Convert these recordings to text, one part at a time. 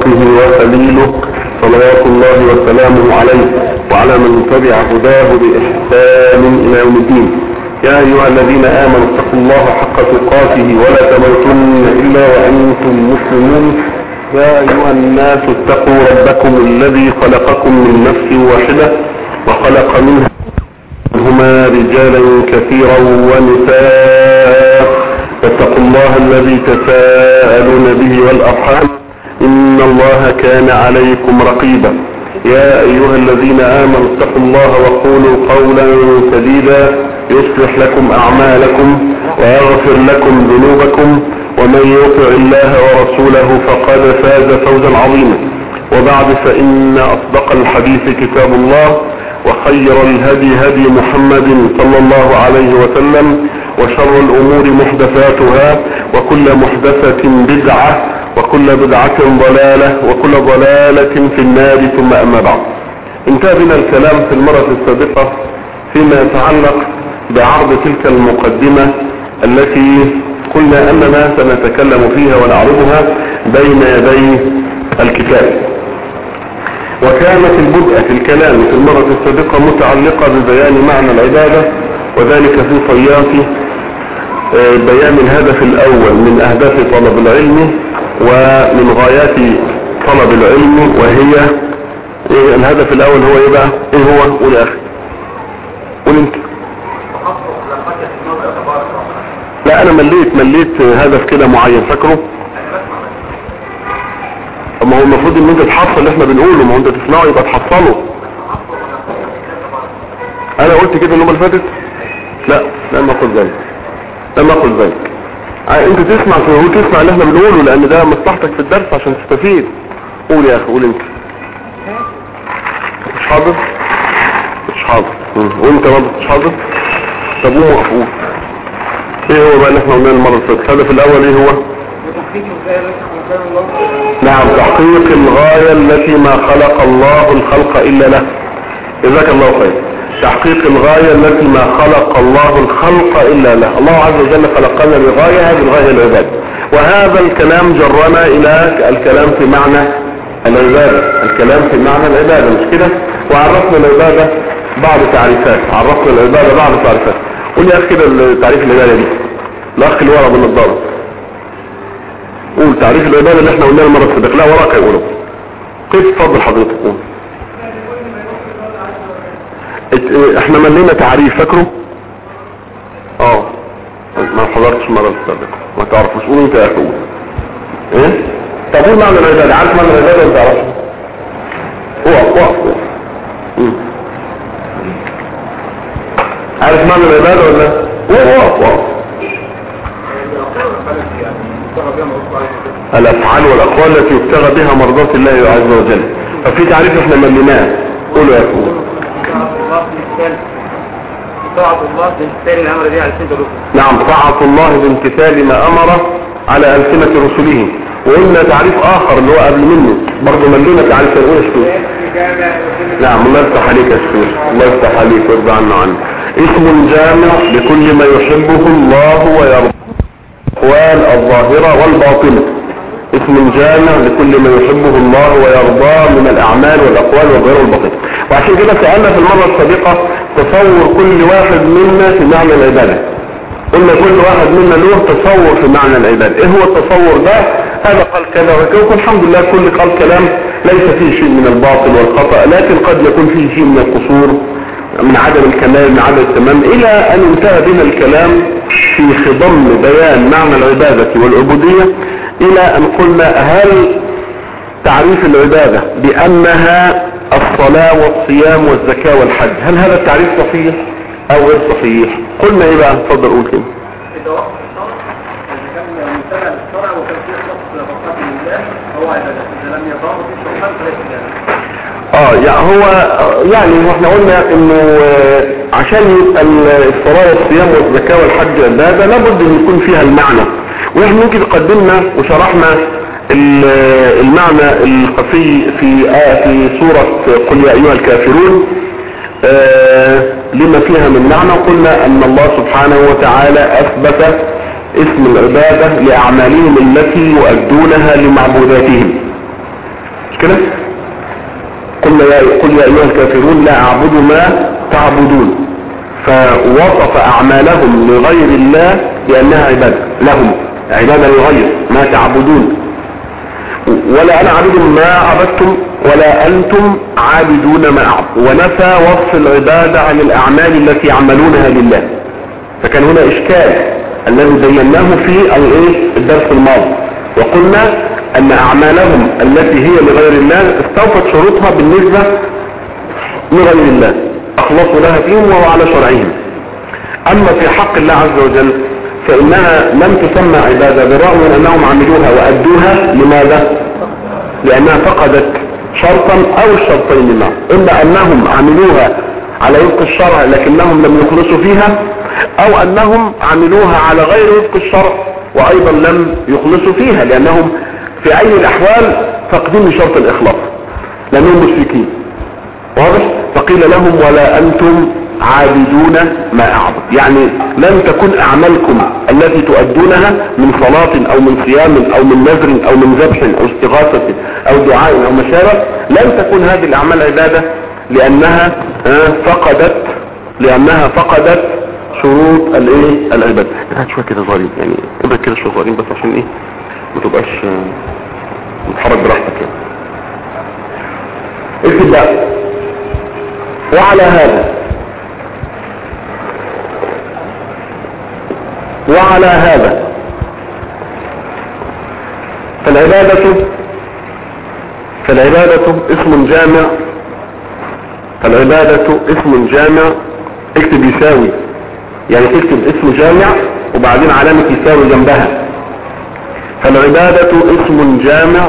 خلقه وخليله صلوات الله وسلامه عليه وعلى من تبع هداه بإحسان إلى يوم الدين يا أيها الذين آمنوا اتقوا الله حق تقاته ولا تموتن إلا وأنتم مسلمون يا أيها الناس اتقوا ربكم الذي خلقكم من نفس واحدة وخلق منها هما رجالا كثيرا ونساء واتقوا الله الذي تساءلون به والأرحام إن الله كان عليكم رقيبا يا أيها الذين آمنوا اتقوا الله وقولوا قولا سديدا يصلح لكم أعمالكم ويغفر لكم ذنوبكم ومن يطع الله ورسوله فقد فاز فوزا عظيما وبعد فإن أصدق الحديث كتاب الله وخير الهدي هدي محمد صلى الله عليه وسلم وشر الأمور محدثاتها وكل محدثة بدعة وكل بدعة ضلالة وكل ضلالة في النار ثم أما بعد انتهى بنا الكلام في المرة السابقة فيما يتعلق بعرض تلك المقدمة التي قلنا أننا سنتكلم فيها ونعرضها بين يدي الكتاب وكانت البدء في الكلام في المرة السابقة متعلقة ببيان معنى العبادة وذلك في صياف بيان الهدف الأول من أهداف طلب العلم ومن غايات طلب العلم وهي إيه الهدف الأول هو إيه بقى إيه هو قول يا أخي قول أنت لا أنا مليت مليت هدف كده معين فاكره ما هو المفروض ان انت تحصل اللي احنا بنقوله ما هو انت تسمعه يبقى تحصله انا قلت كده النوبة اللي فاتت لا لا ما اقول ذلك لا ما اقول ذلك انت تسمع هو تسمع اللي احنا بنقوله لان ده مصلحتك في الدرس عشان تستفيد قول يا اخي قول انت مش حاضر مش حاضر وانت برضه مش حاضر طب قوم مقفول ايه هو بقى اللي احنا قلناه المره اللي فاتت الهدف الاول ايه هو نعم تحقيق الغاية التي ما خلق الله الخلق إلا له جزاك الله خير تحقيق الغاية التي ما خلق الله الخلق إلا له الله عز وجل خلقنا لغاية هذه الغاية العبادة وهذا الكلام جرنا إلى الكلام في معنى العبادة الكلام في معنى العبادة مش كده وعرفنا العبادة بعض تعريفات عرفنا العبادة بعض تعريفات قول لي أخي كده تعريف العبادة دي الأخ اللي ورا بالنظارة قول تعريف العبادة اللي احنا قلناه المرة السابقة لا وراك يقوله كيف تفضل حضرتك قول احنا ملينا تعريف فاكره اه ما حضرتش المرة السابقة ما تعرفوش قول انت يا اخي قول ايه طب قول معنى العبادة عارف معنى العبادة ولا تعرفش اقف اقف عارف معنى العبادة ولا اقف اقف الافعال والاقوال التي يبتغى بها مرضات الله عز وجل ففي تعريف احنا مليناه قولوا يا اخوان طاعة الله بامتثال الامر دي على سنة الرسل نعم طاعة الله بامتثال ما امر على ألسنة رسله وقلنا تعريف اخر اللي هو قبل منه برضه ملينا تعريف الاولى الشيخ نعم الله يفتح عليك يا شيخ الله يفتح عليك ويرضى عنا عنه اسم جامع لكل ما يحبه الله ويرضى الأقوال الظاهرة والباطنة اسم جامع لكل ما يحبه الله ويرضاه من الأعمال والأقوال والظاهرة والباطنة وعشان كده سألنا في المرة السابقة تصور كل واحد منا في معنى العبادة قلنا كل واحد منا له تصور في معنى العبادة ايه هو التصور ده هذا قال كذا وكذا والحمد لله كل قال كلام ليس فيه شيء من الباطل والخطأ لكن قد يكون فيه شيء من القصور من عدم الكمال من عدم التمام الى ان انتهى بنا الكلام في خضم بيان معنى العبادة والعبودية الى ان قلنا هل تعريف العبادة بانها الصلاة والصيام والزكاة والحج هل هذا التعريف صحيح او غير صحيح قلنا ايه بقى اتفضل قول كده اه يعني هو يعني احنا قلنا انه عشان يبقى الصلاة والصيام والزكاة والحج عبادة لابد ان يكون فيها المعنى واحنا ممكن قدمنا وشرحنا المعنى الخفي في آية في سورة قل يا ايها الكافرون آه لما فيها من معنى قلنا ان الله سبحانه وتعالى اثبت اسم العبادة لاعمالهم التي يؤدونها لمعبوداتهم مش كده قل يا قل يا ايها الكافرون لا اعبد ما تعبدون فوصف اعمالهم لغير الله بانها عباده لهم عباده لغير ما تعبدون ولا انا عابد ما عبدتم ولا انتم عابدون ما اعبد ونفى وصف العباده عن الاعمال التي يعملونها لله فكان هنا اشكال الذي بيناه في الايه الدرس الماضي وقلنا ان اعمالهم التي هي لغير الله استوفت شروطها بالنسبة لغير الله اخلصوا لها فيهم وهو على شرعهم اما في حق الله عز وجل فانها لم تسمى عبادة بالرغم من انهم عملوها وادوها لماذا لانها فقدت شرطا او الشرطين معا اما انهم عملوها على وفق الشرع لكنهم لم يخلصوا فيها او انهم عملوها على غير وفق الشرع وايضا لم يخلصوا فيها لانهم في اي الاحوال فاقدين لشرط الاخلاص لانهم مشركين واضح فقيل لهم ولا انتم عابدون ما اعبد يعني لن تكن اعمالكم التي تؤدونها من صلاة او من صيام او من نذر او من ذبح او استغاثة او دعاء او مشابه لن تكون هذه الاعمال عبادة لانها فقدت لانها فقدت شروط الايه العبادة هات شوية كده ظالم يعني ابدا كده شوية ظالم بس عشان ايه ما تبقاش متحرك براحتك يعني اكتب بقى وعلى هذا وعلى هذا فالعبادة فالعبادة اسم جامع فالعبادة اسم جامع اكتب يساوي يعني تكتب اسم جامع وبعدين علامة يساوي جنبها فالعبادة اسم جامع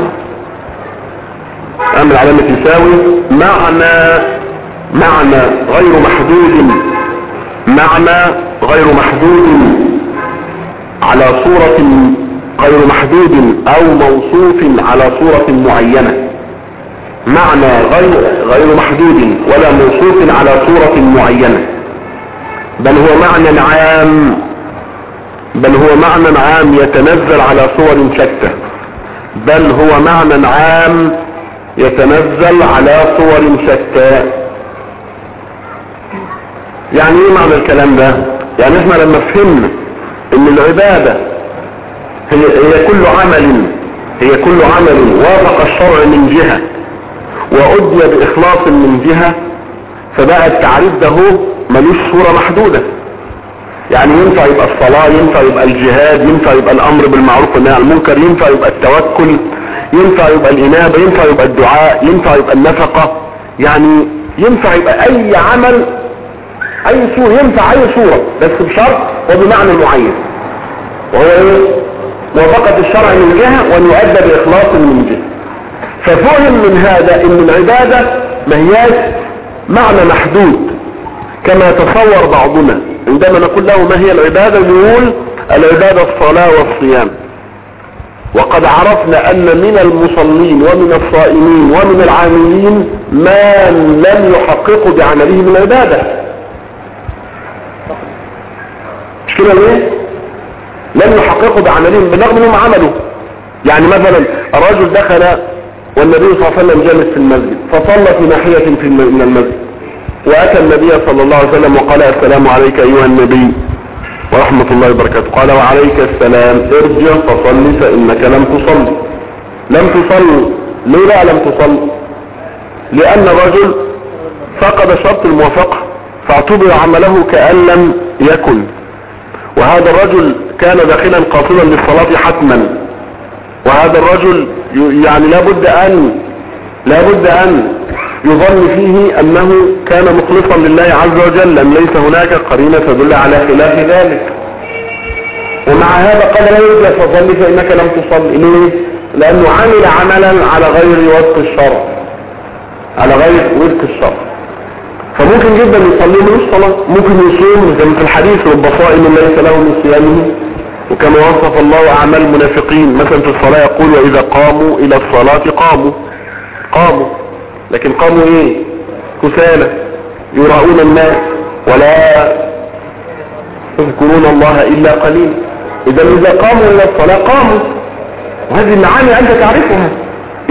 اعمل علامة يساوي معنى معنى غير محدود معنى غير محدود على صورة غير محدود او موصوف على صورة معينة معنى غير, غير محدود ولا موصوف على صورة معينة بل هو معنى عام بل هو معنى عام يتنزل على صور شتى بل هو معنى عام يتنزل على صور شتى يعني ايه معنى الكلام ده يعني احنا لما فهمنا ان العبادة هي, هي كل عمل هي كل عمل وافق الشرع من جهة وأدي بإخلاص من جهة فبقى التعريف ده هو ملوش صورة محدودة يعني ينفع يبقى الصلاة ينفع يبقى الجهاد ينفع يبقى الأمر بالمعروف والنهي عن المنكر ينفع يبقى التوكل ينفع يبقى الإنابة ينفع يبقى الدعاء ينفع يبقى النفقة يعني ينفع يبقى أي عمل أي صورة ينفع أي صورة بس بشرط وبمعنى معين وهو ايه موافقة الشرع من جهة وان يؤدى بإخلاص من جهة ففهم من هذا ان العبادة ما هياش معنى محدود كما تصور بعضنا عندما نقول له ما هي العبادة نقول العبادة الصلاة والصيام وقد عرفنا ان من المصلين ومن الصائمين ومن العاملين ما لم يحققوا بعمله من عبادة مش كده ليه لم يحققوا بعملهم بالرغم انهم عملوا يعني مثلا الرجل دخل والنبي صلى الله عليه وسلم جالس في المسجد فصلى في ناحية في من المسجد واتى النبي صلى الله عليه وسلم وقال السلام عليك ايها النبي ورحمة الله وبركاته قال وعليك السلام ارجع فصل فانك لم تصل لم تصل ليه بقى لم تصل لان الرجل فقد شرط الموافقة فاعتبر عمله كأن لم يكن وهذا الرجل كان داخلا قاصدا للصلاة حتما وهذا الرجل يعني لابد ان لابد ان يظن فيه انه كان مخلصا لله عز وجل لم ليس هناك قرينة تدل على خلاف ذلك ومع هذا قال لا يرجع فصلي فانك لم تصلي ليه لانه عمل عملا على غير وفق الشرع على غير وفق الشرع فممكن جدا يصلي ملوش صلاة ممكن يصوم زي في الحديث رب صائم ليس له من صيامه وكما وصف الله اعمال المنافقين مثلا في الصلاة يقول واذا قاموا الى الصلاة قاموا قاموا لكن قاموا ايه كسالى يراؤون الناس ولا يذكرون الله الا قليلا اذا اذا قاموا الى الصلاة قاموا وهذه المعاني انت تعرفها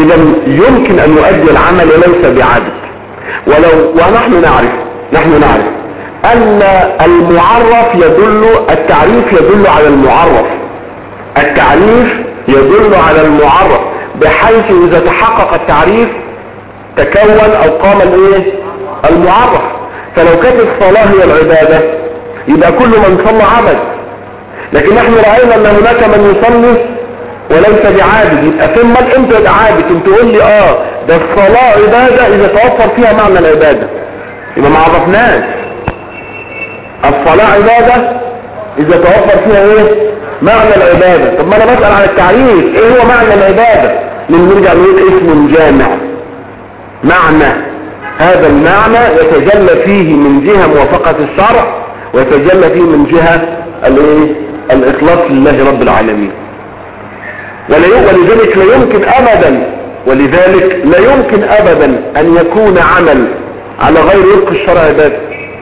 اذا يمكن ان يؤدي العمل وليس بعدد ولو ونحن نعرف نحن نعرف ان المعرف يدل التعريف يدل على المعرف التعريف يدل على المعرف بحيث اذا تحقق التعريف تكون او قام الايه المعرف فلو كانت الصلاة هي العبادة يبقى كل من صلى عبد لكن نحن رأينا ان هناك من يصلي وليس بعابد يبقى ثم انت عابد انت تقول لي اه ده الصلاة عبادة اذا توفر فيها معنى العبادة يبقى ما عرفناش الصلاة عبادة اذا توفر فيها ايه معنى العبادة طب ما انا بسأل عن التعريف ايه هو معنى العبادة من نرجع نقول اسم جامع معنى هذا المعنى يتجلى فيه من جهة موافقة الشرع ويتجلى فيه من جهة الايه الاخلاص لله رب العالمين ولذلك لا يمكن ابدا ولذلك لا يمكن ابدا ان يكون عمل على غير وفق الشرع عباده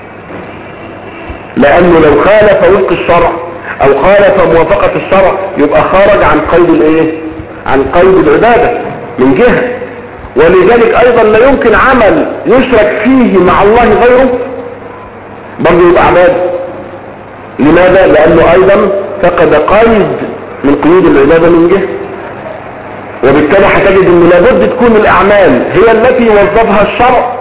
لانه لو خالف وفق الشرع او خالف موافقة الشرع يبقى خرج عن قيد الايه عن قيد العبادة من جهة ولذلك ايضا لا يمكن عمل يشرك فيه مع الله غيره برضه يبقى عبادة لماذا لانه ايضا فقد قيد من قيود العبادة من جهة وبالتالي هتجد ان لابد تكون الاعمال هي التي وظفها الشرع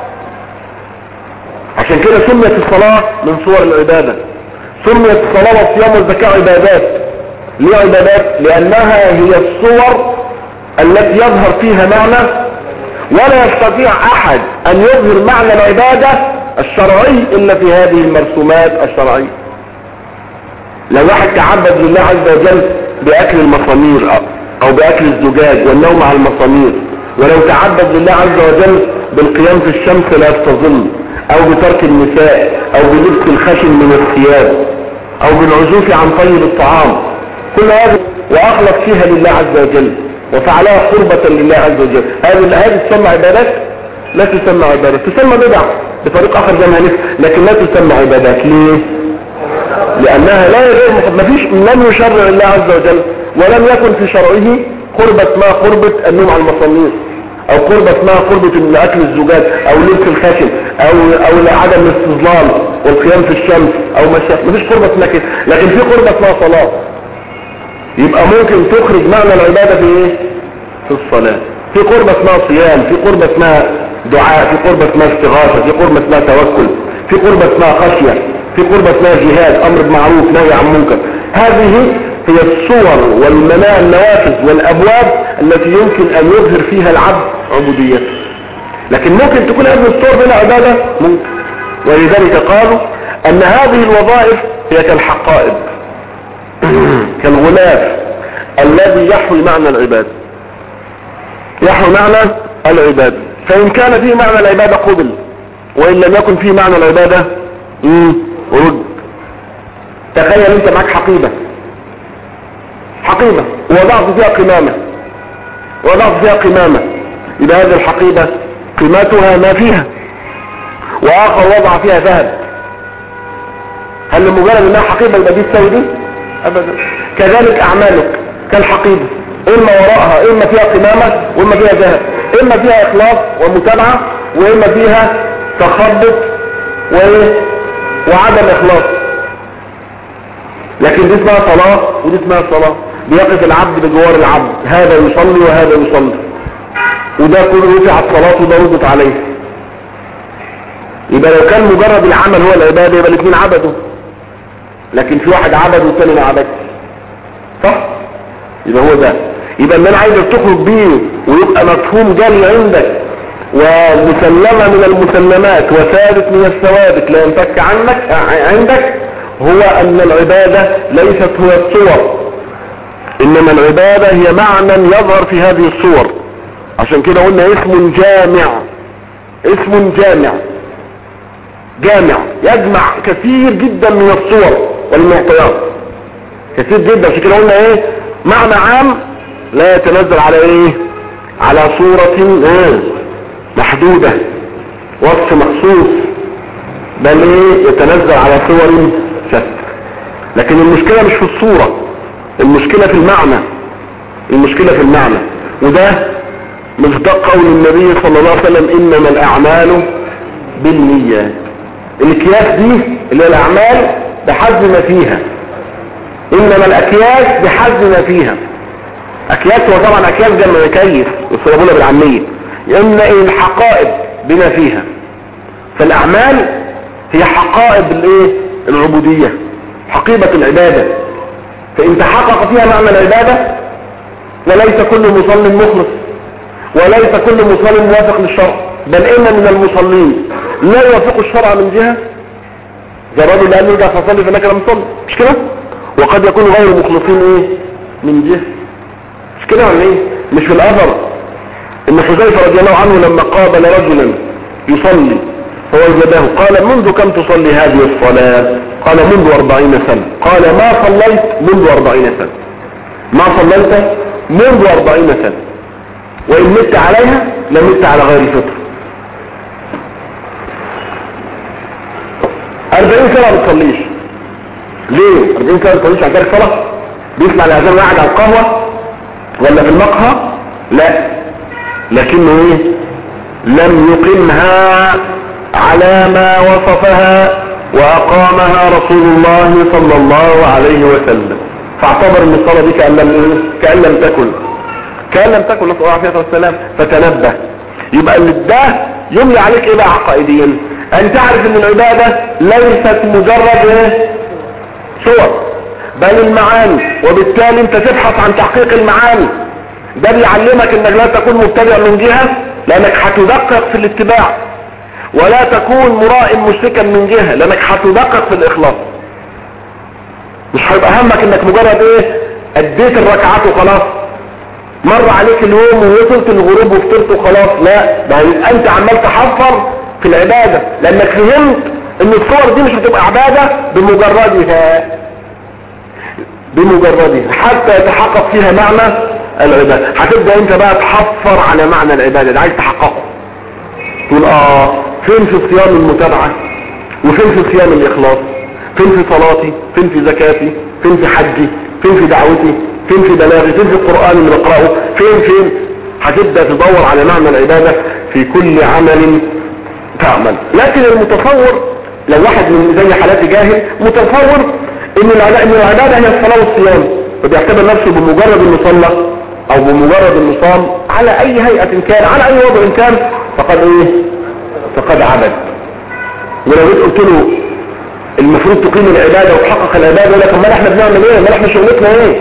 عشان كده سميت الصلاة من صور العبادة سميت الصلاة والصيام والزكاة عبادات ليه عبادات لانها هي الصور التي يظهر فيها معنى ولا يستطيع احد ان يظهر معنى العبادة الشرعي الا في هذه المرسومات الشرعية لو واحد تعبد لله عز وجل باكل المصامير او باكل الزجاج والنوم على المصامير ولو تعبد لله عز وجل بالقيام في الشمس لا يستظل او بترك النساء او بلبس الخشن من الثياب او بالعزوف عن طيب الطعام كل هذا واخلص فيها لله عز وجل وفعلها قربة لله عز وجل هذه هذه تسمى عبادات لا تسمى عبادات تسمى بدع بطريق اخر زي ما لكن لا تسمى عبادات ليه لانها لا غير ما فيش لم يشرع الله عز وجل ولم يكن في شرعه قربة ما قربة النوم على المصامير او قربة ما قربة اكل الزجاج او لبس الخشن او او عدم الاستظلال والقيام في الشمس او مشاء مفيش قربة اسمها كده لكن في قربة اسمها صلاة يبقى ممكن تخرج معنى العبادة في ايه في الصلاة في قربة اسمها صيام في قربة اسمها دعاء في قربة اسمها استغاثة في قربة اسمها توكل في قربة اسمها خشية في قربة اسمها جهاد امر بمعروف نهي عن منكر هذه هي الصور والمناء النوافذ والابواب التي يمكن ان يظهر فيها العبد عبوديته لكن ممكن تكون هذه الصور بلا عبادة ممكن ولذلك قالوا ان هذه الوظائف هي كالحقائب كالغلاف الذي يحوي معنى العبادة يحوي معنى العبادة فإن كان فيه معنى العبادة قبل وإن لم يكن فيه معنى العبادة رد تخيل انت معك حقيبة حقيبة ووضعت فيها قمامة ووضعت فيها قمامة إذا هذه الحقيبة قيمتها ما فيها وآخر وضع فيها ذهب هل لمجرد انها حقيبة يبقى دي تساوي دي ابدا كذلك اعمالك كالحقيبة اما وراءها اما فيها قمامة واما فيها ذهب اما فيها اخلاص ومتابعة واما فيها تخبط وايه وعدم اخلاص لكن دي اسمها صلاة ودي اسمها صلاة بيقف العبد بجوار العبد هذا يصلي وهذا يصلي وده كله رفعت صلاته وده ردت عليه يبقى لو كان مجرد العمل هو العبادة يبقى الاثنين عبدوا لكن في واحد عبد والثاني ما عبدش صح يبقى هو ده يبقى اللي انا عايزك تخرج بيه ويبقى مفهوم جالي عندك ومسلمة من المسلمات وثابت من الثوابت لا ينفك عنك عندك هو ان العبادة ليست هو الصور انما العبادة هي معنى يظهر في هذه الصور عشان كده قلنا اسم جامع اسم جامع جامع يجمع كثير جدا من الصور والمعطيات كثير جدا عشان كده قلنا ايه معنى عام لا يتنزل على ايه على صورة ايه محدودة وصف مخصوص بل ايه يتنزل على صور شتى لكن المشكلة مش في الصورة المشكلة في المعنى المشكلة في المعنى وده مصداق قول النبي صلى الله عليه وسلم انما الاعمال بالنيات الاكياس دي اللي هي الاعمال بحد ما فيها انما الاكياس بحد ما فيها اكياس هو طبعا اكياس جمع كيس والصلابولة بالعامية ان الحقائب بما فيها فالاعمال هي حقائب الايه العبودية حقيبة العبادة فان تحقق فيها معنى العبادة وليس كل مصل مخلص وليس كل مصل موافق للشرع بل ان من المصلين لا يوافق الشرع من جهة زي الراجل قال له ارجع فصلي فانك لم تصلي مش كده وقد يكون غير مخلصين ايه من جهة مش كده ولا ايه مش في الاثر ان حذيفه رضي الله عنه لما قابل رجلا يصلي فوجده قال منذ كم تصلي هذه الصلاة قال منذ أربعين سنة قال ما صليت منذ أربعين سنة ما صليت منذ أربعين سنة وإن مت عليها لم مت على غير فطر أربعين سنة ما بتصليش ليه أربعين سنة ما بتصليش عشان الصلاة بيسمع الأذان وقاعد على القهوة ولا في المقهى لا لكنه ايه لم يقمها على ما وصفها واقامها رسول الله صلى الله عليه وسلم فاعتبر ان الصلاة دي كأن لم, إيه؟ كأن لم تكن كأن لم تكن نسأل الله عليه والسلام فتنبه يبقى اللي ده يملي عليك ايه بقى عقائديا ان تعرف ان العبادة ليست مجرد ايه صور بل المعاني وبالتالي انت تبحث عن تحقيق المعاني ده بيعلمك انك لا تكون مبتدع من جهة لانك هتدقق في الاتباع ولا تكون مرائم مشركا من جهة لانك هتدقق في الاخلاص مش هيبقى همك انك مجرد ايه اديت الركعات وخلاص مر عليك اليوم ووصلت الغروب وفطرت وخلاص لا ده انت عمال تحفر في العبادة لانك فهمت ان الصور دي مش هتبقى عبادة بمجردها بمجردها حتى يتحقق فيها معنى العبادة هتبدأ انت بقى تحفر على معنى العبادة ده عايز تحققه تقول اه فين في صيام المتابعة وفين في صيام الاخلاص فين في صلاتي فين في زكاتي فين في حجي فين في دعوتي فين في بلاغي فين في القرآن اللي بقرأه فين فين هتبدأ تدور على معنى العبادة في كل عمل تعمل لكن المتصور لو واحد من زي حالاتي جاهل متصور ان العبادة هي الصلاة والصيام فبيعتبر نفسه بمجرد انه صلى او بمجرد انه صام على اي هيئة كان على اي وضع كان فقد ايه فقد عبد ولو جيت قلت له المفروض تقيم العبادة وتحقق العبادة يقول لك امال احنا بنعمل ايه امال احنا شغلتنا ايه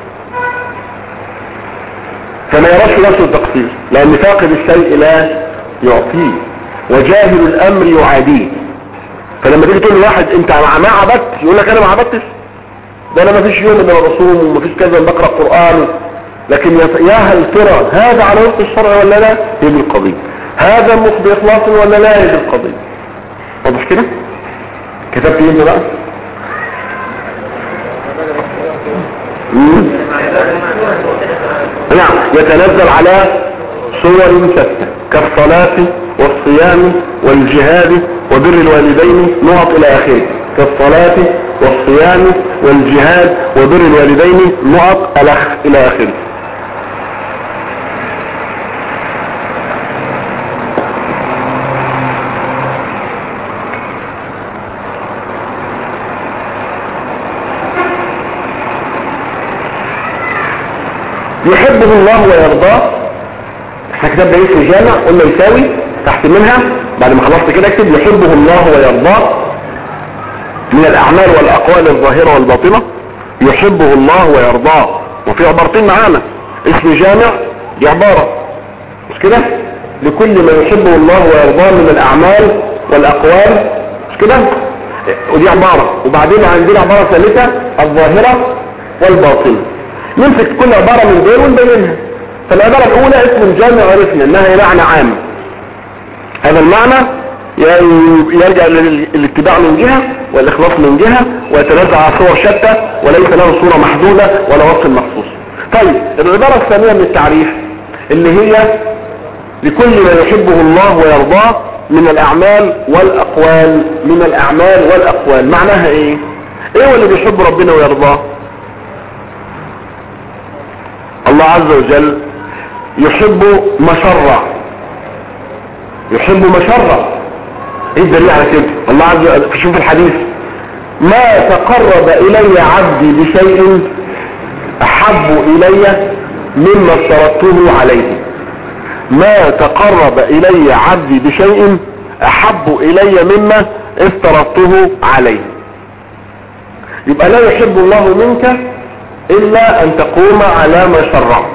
فما يراش نفسه التقصير لان فاقد الشيء لا يعطيه وجاهل الامر يعاديه فلما تيجي تقول لواحد انت ما عبدت يقول لك انا ما عبدتش ده انا ما فيش يوم الا بصوم وما فيش كذا بقرا قران لكن يا هل ترى هذا على وفق الشرع ولا لا هي دي القضيه هذا مخ باخلاص ولا لا هي دي القضيه واضح كده كتبت ايه انت بقى مم. نعم يتنزل على صور شتى كالصلاة والصيام والجهاد وبر الوالدين نقط الى اخره كالصلاة والصيام والجهاد وبر الوالدين نقط الى اخره يحبه الله ويرضاه احنا كتبنا ايه في الجامع قلنا يساوي تحت منها بعد ما خلصت كده اكتب يحبه الله ويرضاه من الاعمال والاقوال الظاهرة والباطنة يحبه الله ويرضاه وفي عبارتين معانا اسم جامع دي عبارة مش كده لكل ما يحبه الله ويرضاه من الاعمال والاقوال مش كده ودي عبارة وبعدين عندنا عبارة ثالثة الظاهرة والباطنة نمسك كل عبارة من دول ونبينها فالعبارة الأولى اسم جامع عرفنا انها معنى عام هذا المعنى يرجع للاتباع من جهة والإخلاص من جهة ويتنزع على صور شتى وليس له صورة محدودة ولا وصف مخصوص طيب العبارة الثانية من التعريف اللي هي لكل ما يحبه الله ويرضاه من الأعمال والأقوال من الأعمال والأقوال معناها ايه ايه هو اللي بيحب ربنا ويرضاه الله عز وجل يحب ما شرع يحب ما شرع ايه الدليل على كده الله عز وجل شوف الحديث ما تقرب الي عبدي بشيء احب الي مما افترضته عليه ما تقرب الي عبدي بشيء احب الي مما افترضته عليه يبقى لا يحب الله منك الا ان تقوم على ما شرع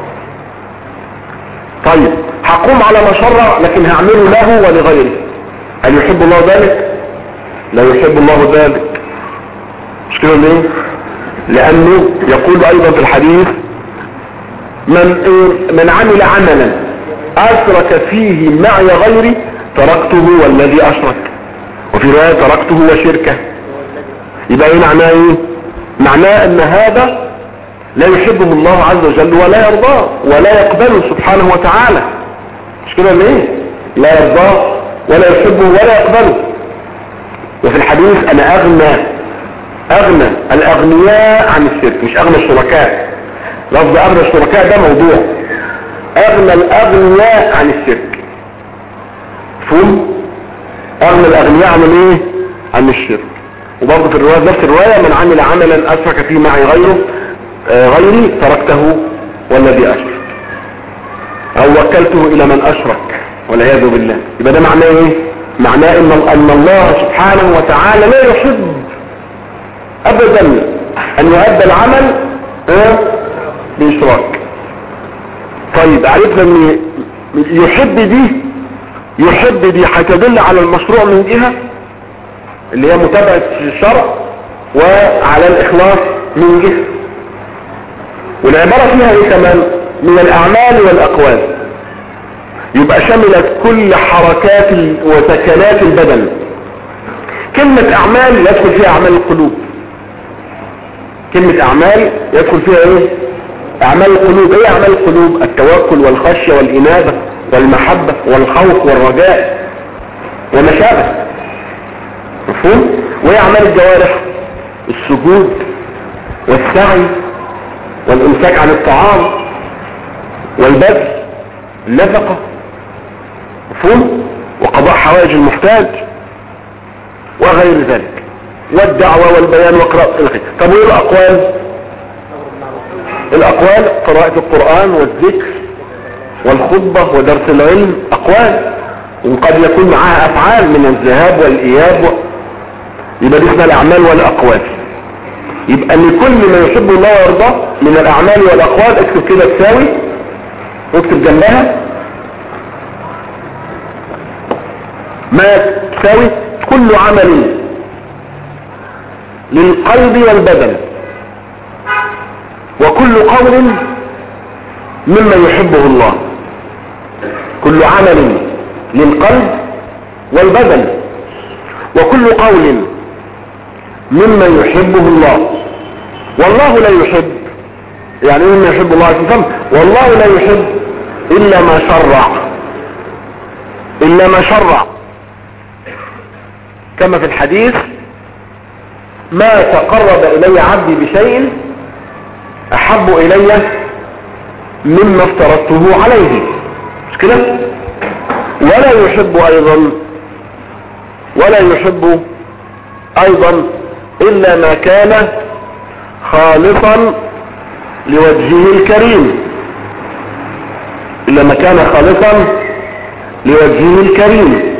طيب هقوم على ما شرع لكن هعمله له ولغيره هل يحب الله ذلك لا يحب الله ذلك مش كده ليه لانه يقول ايضا في الحديث من من عمل عملا اشرك فيه معي غيري تركته والذي اشرك وفي روايه تركته وشركه يبقى ايه معناه ايه معناه ان هذا لا يحبه الله عز وجل ولا يرضاه ولا يقبله سبحانه وتعالى مش كده ليه لا يرضاه ولا يحبه ولا يقبله وفي الحديث انا اغنى اغنى الاغنياء عن الشرك مش اغنى الشركاء لفظ اغنى الشركاء ده موضوع اغنى الاغنياء عن الشرك فهم اغنى الاغنياء عن ايه عن الشرك وبرضه في الرواية نفس الرواية من عمل عملا اشرك فيه معي غيره آه غيري تركته والذي اشرك او وكلته الى من اشرك والعياذ بالله يبقى ده معناه ايه معناه ان ان الله سبحانه وتعالى لا يحب ابدا ان يؤدى العمل اه باشراك طيب عرفنا ان يحب دي يحب دي هتدل على المشروع من جهة اللي هي متابعة الشرع وعلى الاخلاص من جهة والعبارة فيها ايه كمان من الاعمال والاقوال يبقى شملت كل حركات وسكنات البدن كلمة اعمال يدخل فيها اعمال القلوب كلمة اعمال يدخل فيها ايه اعمال القلوب ايه اعمال القلوب التوكل والخشية والانابة والمحبة والخوف والرجاء وما شابه مفهوم وايه اعمال الجوارح السجود والسعي والامساك عن الطعام والبذل النفقة مفهوم وقضاء حوائج المحتاج وغير ذلك والدعوة والبيان وقراءة الخير طب وايه الاقوال الاقوال قراءة القرآن والذكر والخطبة ودرس العلم اقوال وقد يكون معها افعال من الذهاب والاياب و... يبقى دي اسمها الاعمال والاقوال يبقى ان كل ما يحب الله ويرضاه من الاعمال والاقوال اكتب كده تساوي واكتب جنبها ما تساوي كل عمل للقلب والبدن وكل قول مما يحبه الله كل عمل للقلب والبدن وكل قول مما يحبه الله والله لا يحب يعني مما يحب الله عز وجل والله لا يحب إلا ما شرع إلا ما شرع كما في الحديث ما تقرب إلي عبدي بشيء أحب إلي مما افترضته عليه مش كده ولا يحب أيضا ولا يحب أيضا إلا ما كان خالصا لوجهه الكريم إلا ما كان خالصا لوجهه الكريم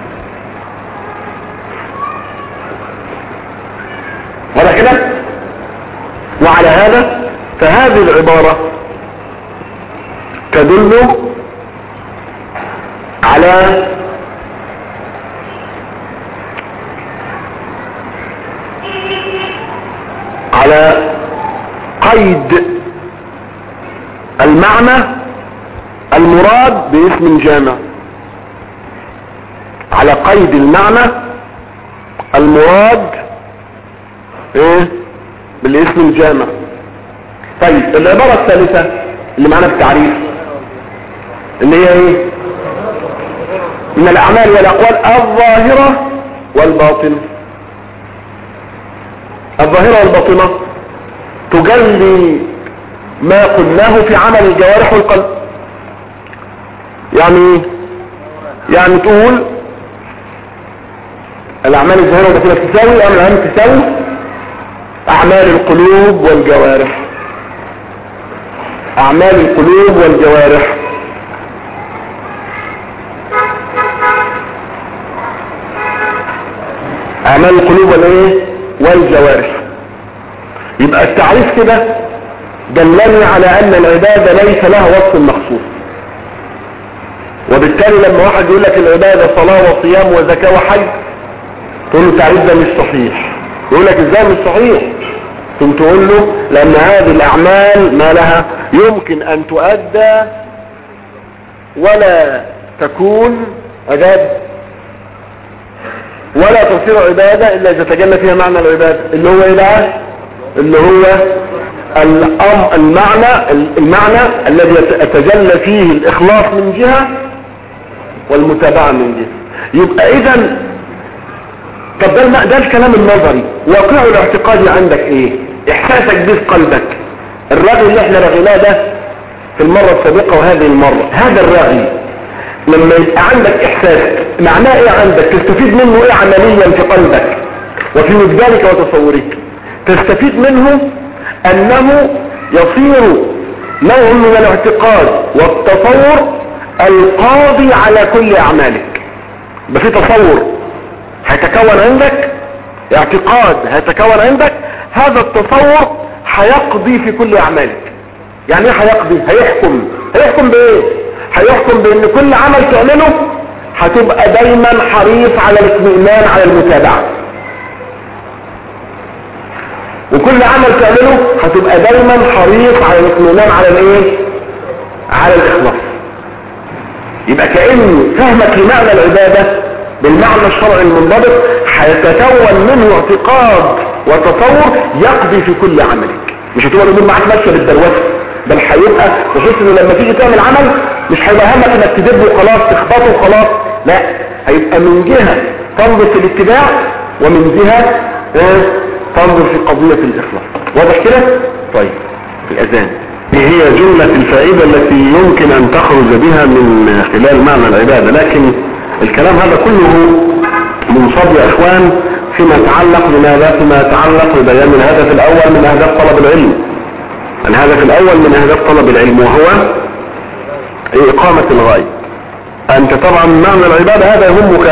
ولا كده وعلى هذا فهذه العبارة تدل على على قيد المعنى المراد باسم جامع على قيد المعنى المراد ايه بالاسم الجامع طيب العبارة الثالثة اللي معنا في التعريف اللي هي ايه من الاعمال والاقوال الظاهرة والباطنة الظاهرة والباطنة تجلي ما قلناه في عمل الجوارح والقلب يعني ايه يعني تقول الاعمال الظاهره والباطنه تساوي اعمال العلم تساوي اعمال القلوب والجوارح اعمال القلوب والجوارح اعمال القلوب والايه والجوارح يبقى التعريف كده دلني على ان العبادة ليس لها وصف مخصوص وبالتالي لما واحد يقول لك العبادة صلاة وصيام وزكاة وحج تقول له التعريف ده مش صحيح يقول لك ازاي مش صحيح ثم تقول له لان هذه الاعمال ما لها يمكن ان تؤدى ولا تكون عبادة ولا تصير عبادة الا اذا تجلى فيها معنى العبادة اللي هو ايه بقى اللي هو الأم المعنى المعنى الذي يتجلى فيه الاخلاص من جهة والمتابعة من جهة يبقى اذا طب ده, الم- ده الكلام النظري واقع الاعتقادي عندك ايه احساسك به في قلبك الرغي اللي احنا رغيناه ده في المرة السابقة وهذه المرة هذا الرغي لما يبقى عندك احساس معناه ايه عندك تستفيد منه ايه عمليا في قلبك وفي وجدانك وتصورك تستفيد منه انه يصير نوع من الاعتقاد والتصور القاضي على كل اعمالك يبقى في تصور هيتكون عندك اعتقاد هيتكون عندك هذا التصور هيقضي في كل اعمالك يعني ايه هيقضي هيحكم هيحكم بايه هيحكم بان كل عمل تعمله هتبقى دايما حريص على الاطمئنان على المتابعة وكل عمل تعمله هتبقى دايما حريص على الاطمئنان على الايه على الاخلاص يبقى كأن فهمك لمعنى العبادة بالمعنى الشرعي المنضبط هيتكون منه اعتقاد وتصور يقضي في كل عملك مش هتبقى الامور معاك ماشيه بالدروسه بل هيبقى بحيث انه لما تيجي تعمل عمل مش هيبقى همك انك تدب وخلاص تخبطه وخلاص لا هيبقى من جهه تنظر في الاتباع ومن جهه آه، تنظر في قضيه الاخلاص واضح كده طيب الاذان هي جملة الفائدة التي يمكن أن تخرج بها من خلال معنى العبادة لكن الكلام هذا كله منصب يا إخوان فيما يتعلق بماذا فيما يتعلق ببيان الهدف الأول من أهداف طلب العلم الهدف الأول من أهداف طلب العلم وهو إقامة الغاية أنت طبعا معنى العبادة هذا يهمك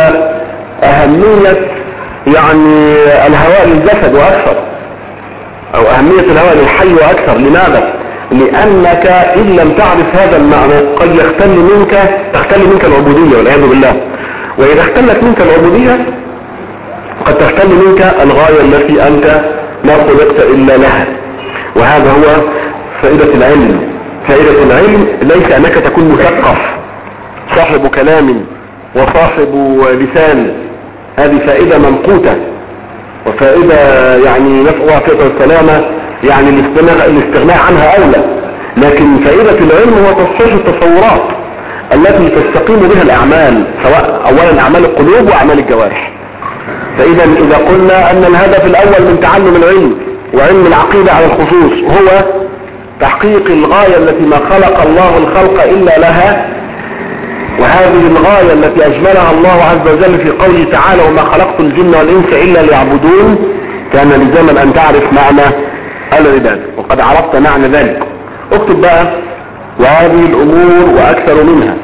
أهمية يعني الهواء للجسد وأكثر أو أهمية الهواء للحي وأكثر لماذا؟ لأنك إن لم تعرف هذا المعنى قد يختل منك تختل منك العبودية والعياذ بالله وإذا اختلت منك العبودية قد تختل منك الغاية التي أنت ما خلقت إلا لها وهذا هو فائدة العلم فائدة العلم ليس أنك تكون مثقف صاحب كلام وصاحب لسان هذه فائدة ممقوتة وفائدة يعني نسأل الله فيك السلامة يعني الاستغناء, الاستغناء عنها أولى لكن فائدة العلم هو تصحيح التصورات التي تستقيم بها الأعمال سواء أولا أعمال القلوب وأعمال الجوارح فإذا إذا قلنا أن الهدف الأول من تعلم العلم وعلم العقيدة على الخصوص هو تحقيق الغاية التي ما خلق الله الخلق إلا لها وهذه الغاية التي أجملها الله عز وجل في قوله تعالى وما خلقت الجن والإنس إلا ليعبدون كان لزاما أن تعرف معنى العبادة وقد عرفت معنى ذلك اكتب بقى وهذه الأمور وأكثر منها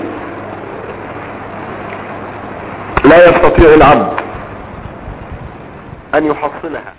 لا يستطيع العبد أن يحصلها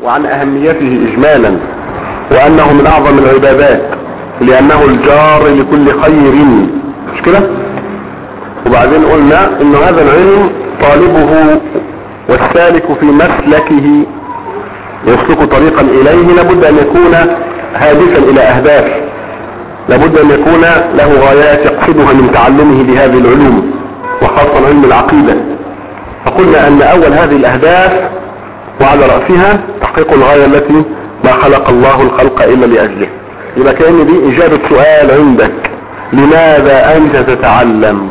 وعن اهميته اجمالا وانه من اعظم العبادات لانه الجار لكل خير مش كده وبعدين قلنا ان هذا العلم طالبه والسالك في مسلكه يسلك طريقا اليه لابد ان يكون هادفا الى اهداف لابد ان يكون له غايات يقصدها من تعلمه بهذه العلوم وخاصة علم العقيدة فقلنا ان اول هذه الاهداف وعلى رأسها تحقيق الغاية التي ما خلق الله الخلق الا لاجله يبقى كأن دي اجابة سؤال عندك لماذا انت تتعلم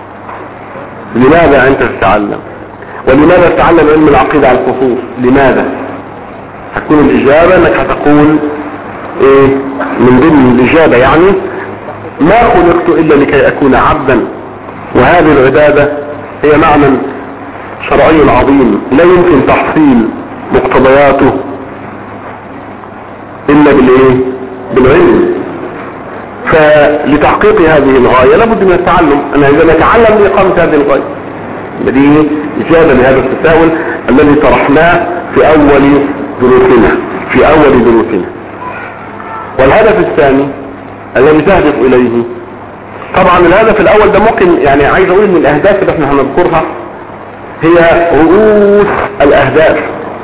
لماذا انت تتعلم ولماذا تتعلم علم العقيدة على الخصوص لماذا هتكون الاجابة انك هتقول ايه من ضمن الاجابة يعني ما خلقت الا لكي اكون عبدا وهذه العبادة هي معنى شرعي عظيم لا يمكن تحصيل مقتضياته الا بالايه بالعلم فلتحقيق هذه الغاية لابد من التعلم انا اذا نتعلم لاقامة هذه الغاية دي اجابة لهذا التساؤل الذي طرحناه في اول دروسنا في اول دروسنا والهدف الثاني الذي تهدف اليه طبعا الهدف الاول ده ممكن يعني عايز اقول ان الاهداف اللي احنا هنذكرها هي رؤوس الاهداف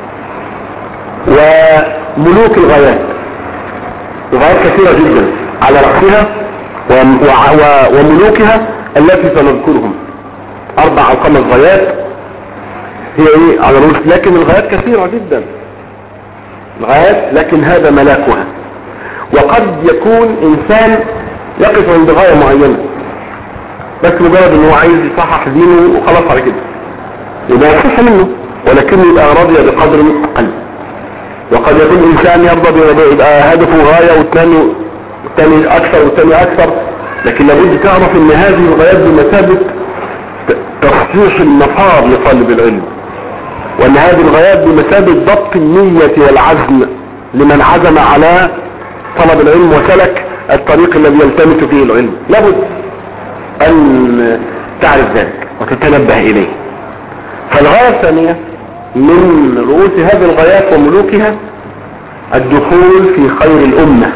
وملوك الغايات الغايات كثيرة جدا على رأسها وم- وع- و- وملوكها التي سنذكرهم اربع او خمس غايات هي ايه على رؤوس لكن الغايات كثيرة جدا الغايات لكن هذا ملاكها وقد يكون انسان يقف عند غاية معينة بس مجرد ان هو عايز يصحح دينه وخلاص على كده يبقى يصح منه ولكنه يبقى راضي بقدر اقل وقد يكون انسان يرضى بيبقى يبقى هدفه غاية والثاني والثاني اكثر والثاني اكثر لكن لابد تعرف ان هذه الغايات بمثابة ت- تصحيح المسار لطالب العلم وان هذه الغايات بمثابة ضبط النية والعزم لمن عزم على طلب العلم وسلك الطريق الذي يلتمس فيه العلم لابد ان تعرف ذلك وتتنبه اليه فالغاية الثانية من رؤوس هذه الغايات وملوكها الدخول في خير الأمة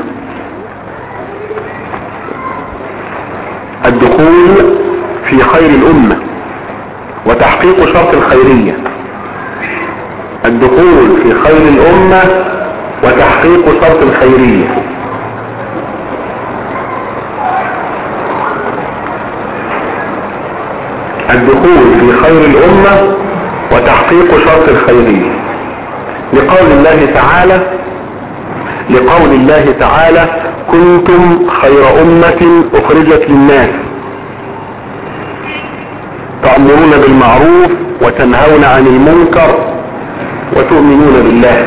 الدخول في خير الأمة وتحقيق شرط الخيرية الدخول في خير الأمة وتحقيق شرط الخيرية الدخول في خير الأمة وتحقيق شرط الخيرية لقول الله تعالى لقول الله تعالى كنتم خير أمة أخرجت للناس تأمرون بالمعروف وتنهون عن المنكر وتؤمنون بالله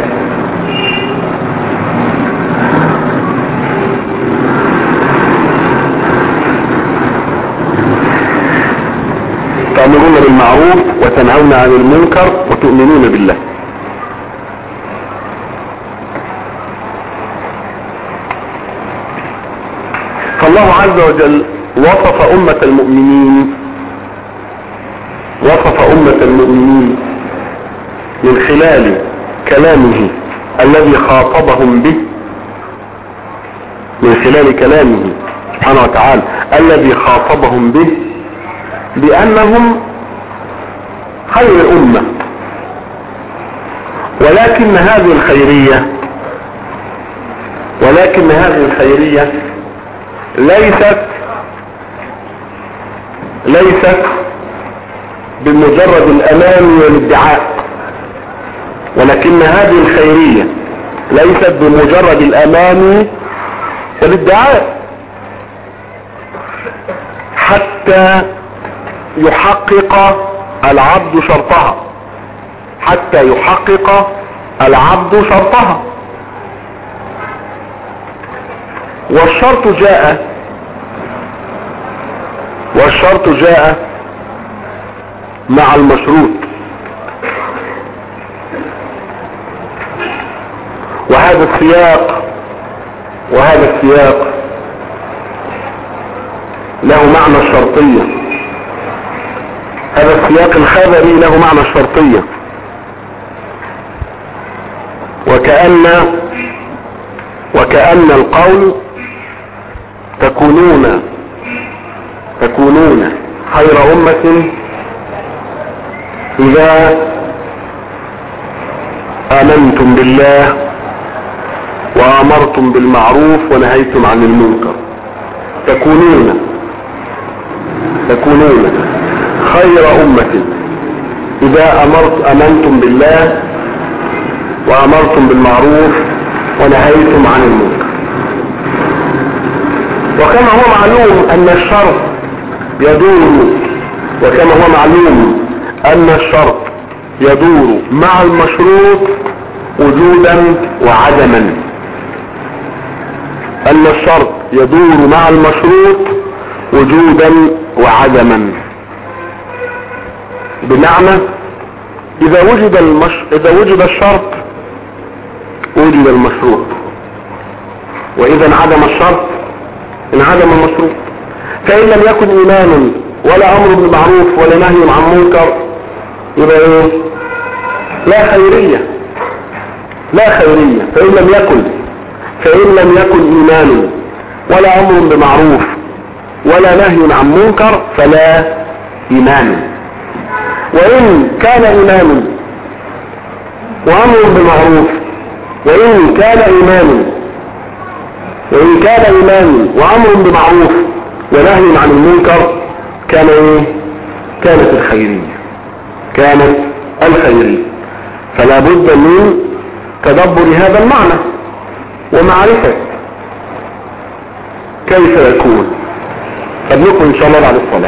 تأمرون بالمعروف وتنهون عن المنكر وتؤمنون بالله فالله عز وجل وصف أمة المؤمنين وصف أمة المؤمنين من خلال كلامه الذي خاطبهم به من خلال كلامه سبحانه وتعالى الذي خاطبهم به بأنهم خير أمة ولكن هذه الخيرية ولكن هذه الخيرية ليست ليست بمجرد الأمان والادعاء ولكن هذه الخيرية ليست بمجرد الأمان والادعاء حتى يحقق العبد شرطها حتى يحقق العبد شرطها والشرط جاء والشرط جاء مع المشروط وهذا السياق وهذا السياق له معنى الشرطية هذا السياق الخبري له معنى الشرطية وكأن وكأن القول تكونون تكونون خير أمة إذا آمنتم بالله وأمرتم بالمعروف ونهيتم عن المنكر تكونون تكونون خير أمة إذا أمرت أمنتم بالله وأمرتم بالمعروف ونهيتم عن المنكر وكما هو معلوم أن الشرط يدور وكما هو معلوم أن الشرط يدور مع المشروط وجودا وعدما أن الشرط يدور مع المشروط وجودا وعدما بمعنى إذا وجد المش... إذا وجد الشرط وجد المشروط وإذا انعدم الشرط انعدم المشروط فإن لم يكن إيمان ولا أمر بالمعروف ولا نهي عن منكر يبقى إيه لا خيرية لا خيرية فإن لم يكن فإن لم يكن إيمان ولا أمر بمعروف ولا نهي عن منكر فلا إيمان وإن كان إيمان وأمر بمعروف وإن كان إيمان وإن كان إيمان وأمر بمعروف ونهي عن المنكر كان إيه كانت الخيرية كانت الخيرية فلا بد من تدبر هذا المعنى ومعرفة كيف يكون قبلكم إن شاء الله بعد الصلاة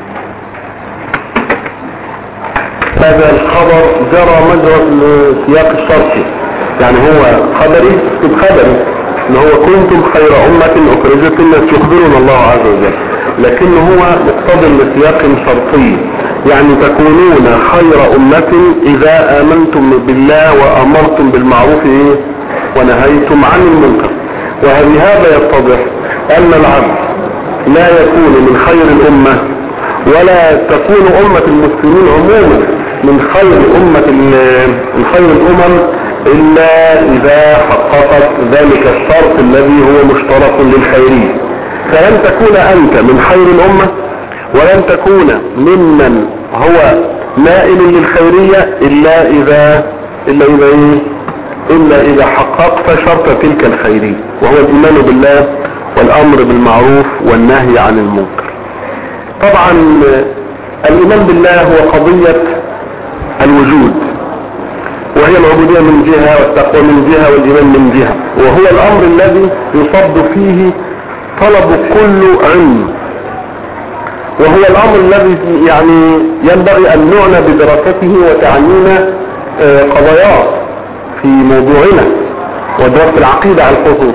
هذا الخبر جرى مجرى السياق الشرطي يعني هو خبري اسم خبري ان هو كنتم خير امة اخرجت الناس يخبرنا الله عز وجل لكن هو مقتضى لسياق شرطي يعني تكونون خير امة اذا امنتم بالله وامرتم بالمعروف إيه؟ ونهيتم عن المنكر وبهذا يتضح ان العبد لا يكون من خير الامة ولا تكون امة المسلمين عموما من خير امة من خير الامم الا اذا حققت ذلك الشرط الذي هو مشترك للخيرين فلن تكون انت من خير الامة ولن تكون ممن هو مائل للخيرية الا اذا الا اذا ايه الا اذا حققت شرط تلك الخيرية وهو الايمان بالله والامر بالمعروف والنهي عن المنكر طبعا الايمان بالله هو قضية الوجود وهي العبودية من جهة والتقوى من جهة والإيمان من جهة وهو الأمر الذي يصد فيه طلب كل علم وهو الأمر الذي يعني ينبغي أن نعنى بدراسته وتعنينا قضاياه في موضوعنا ودراسة العقيدة على الخصوص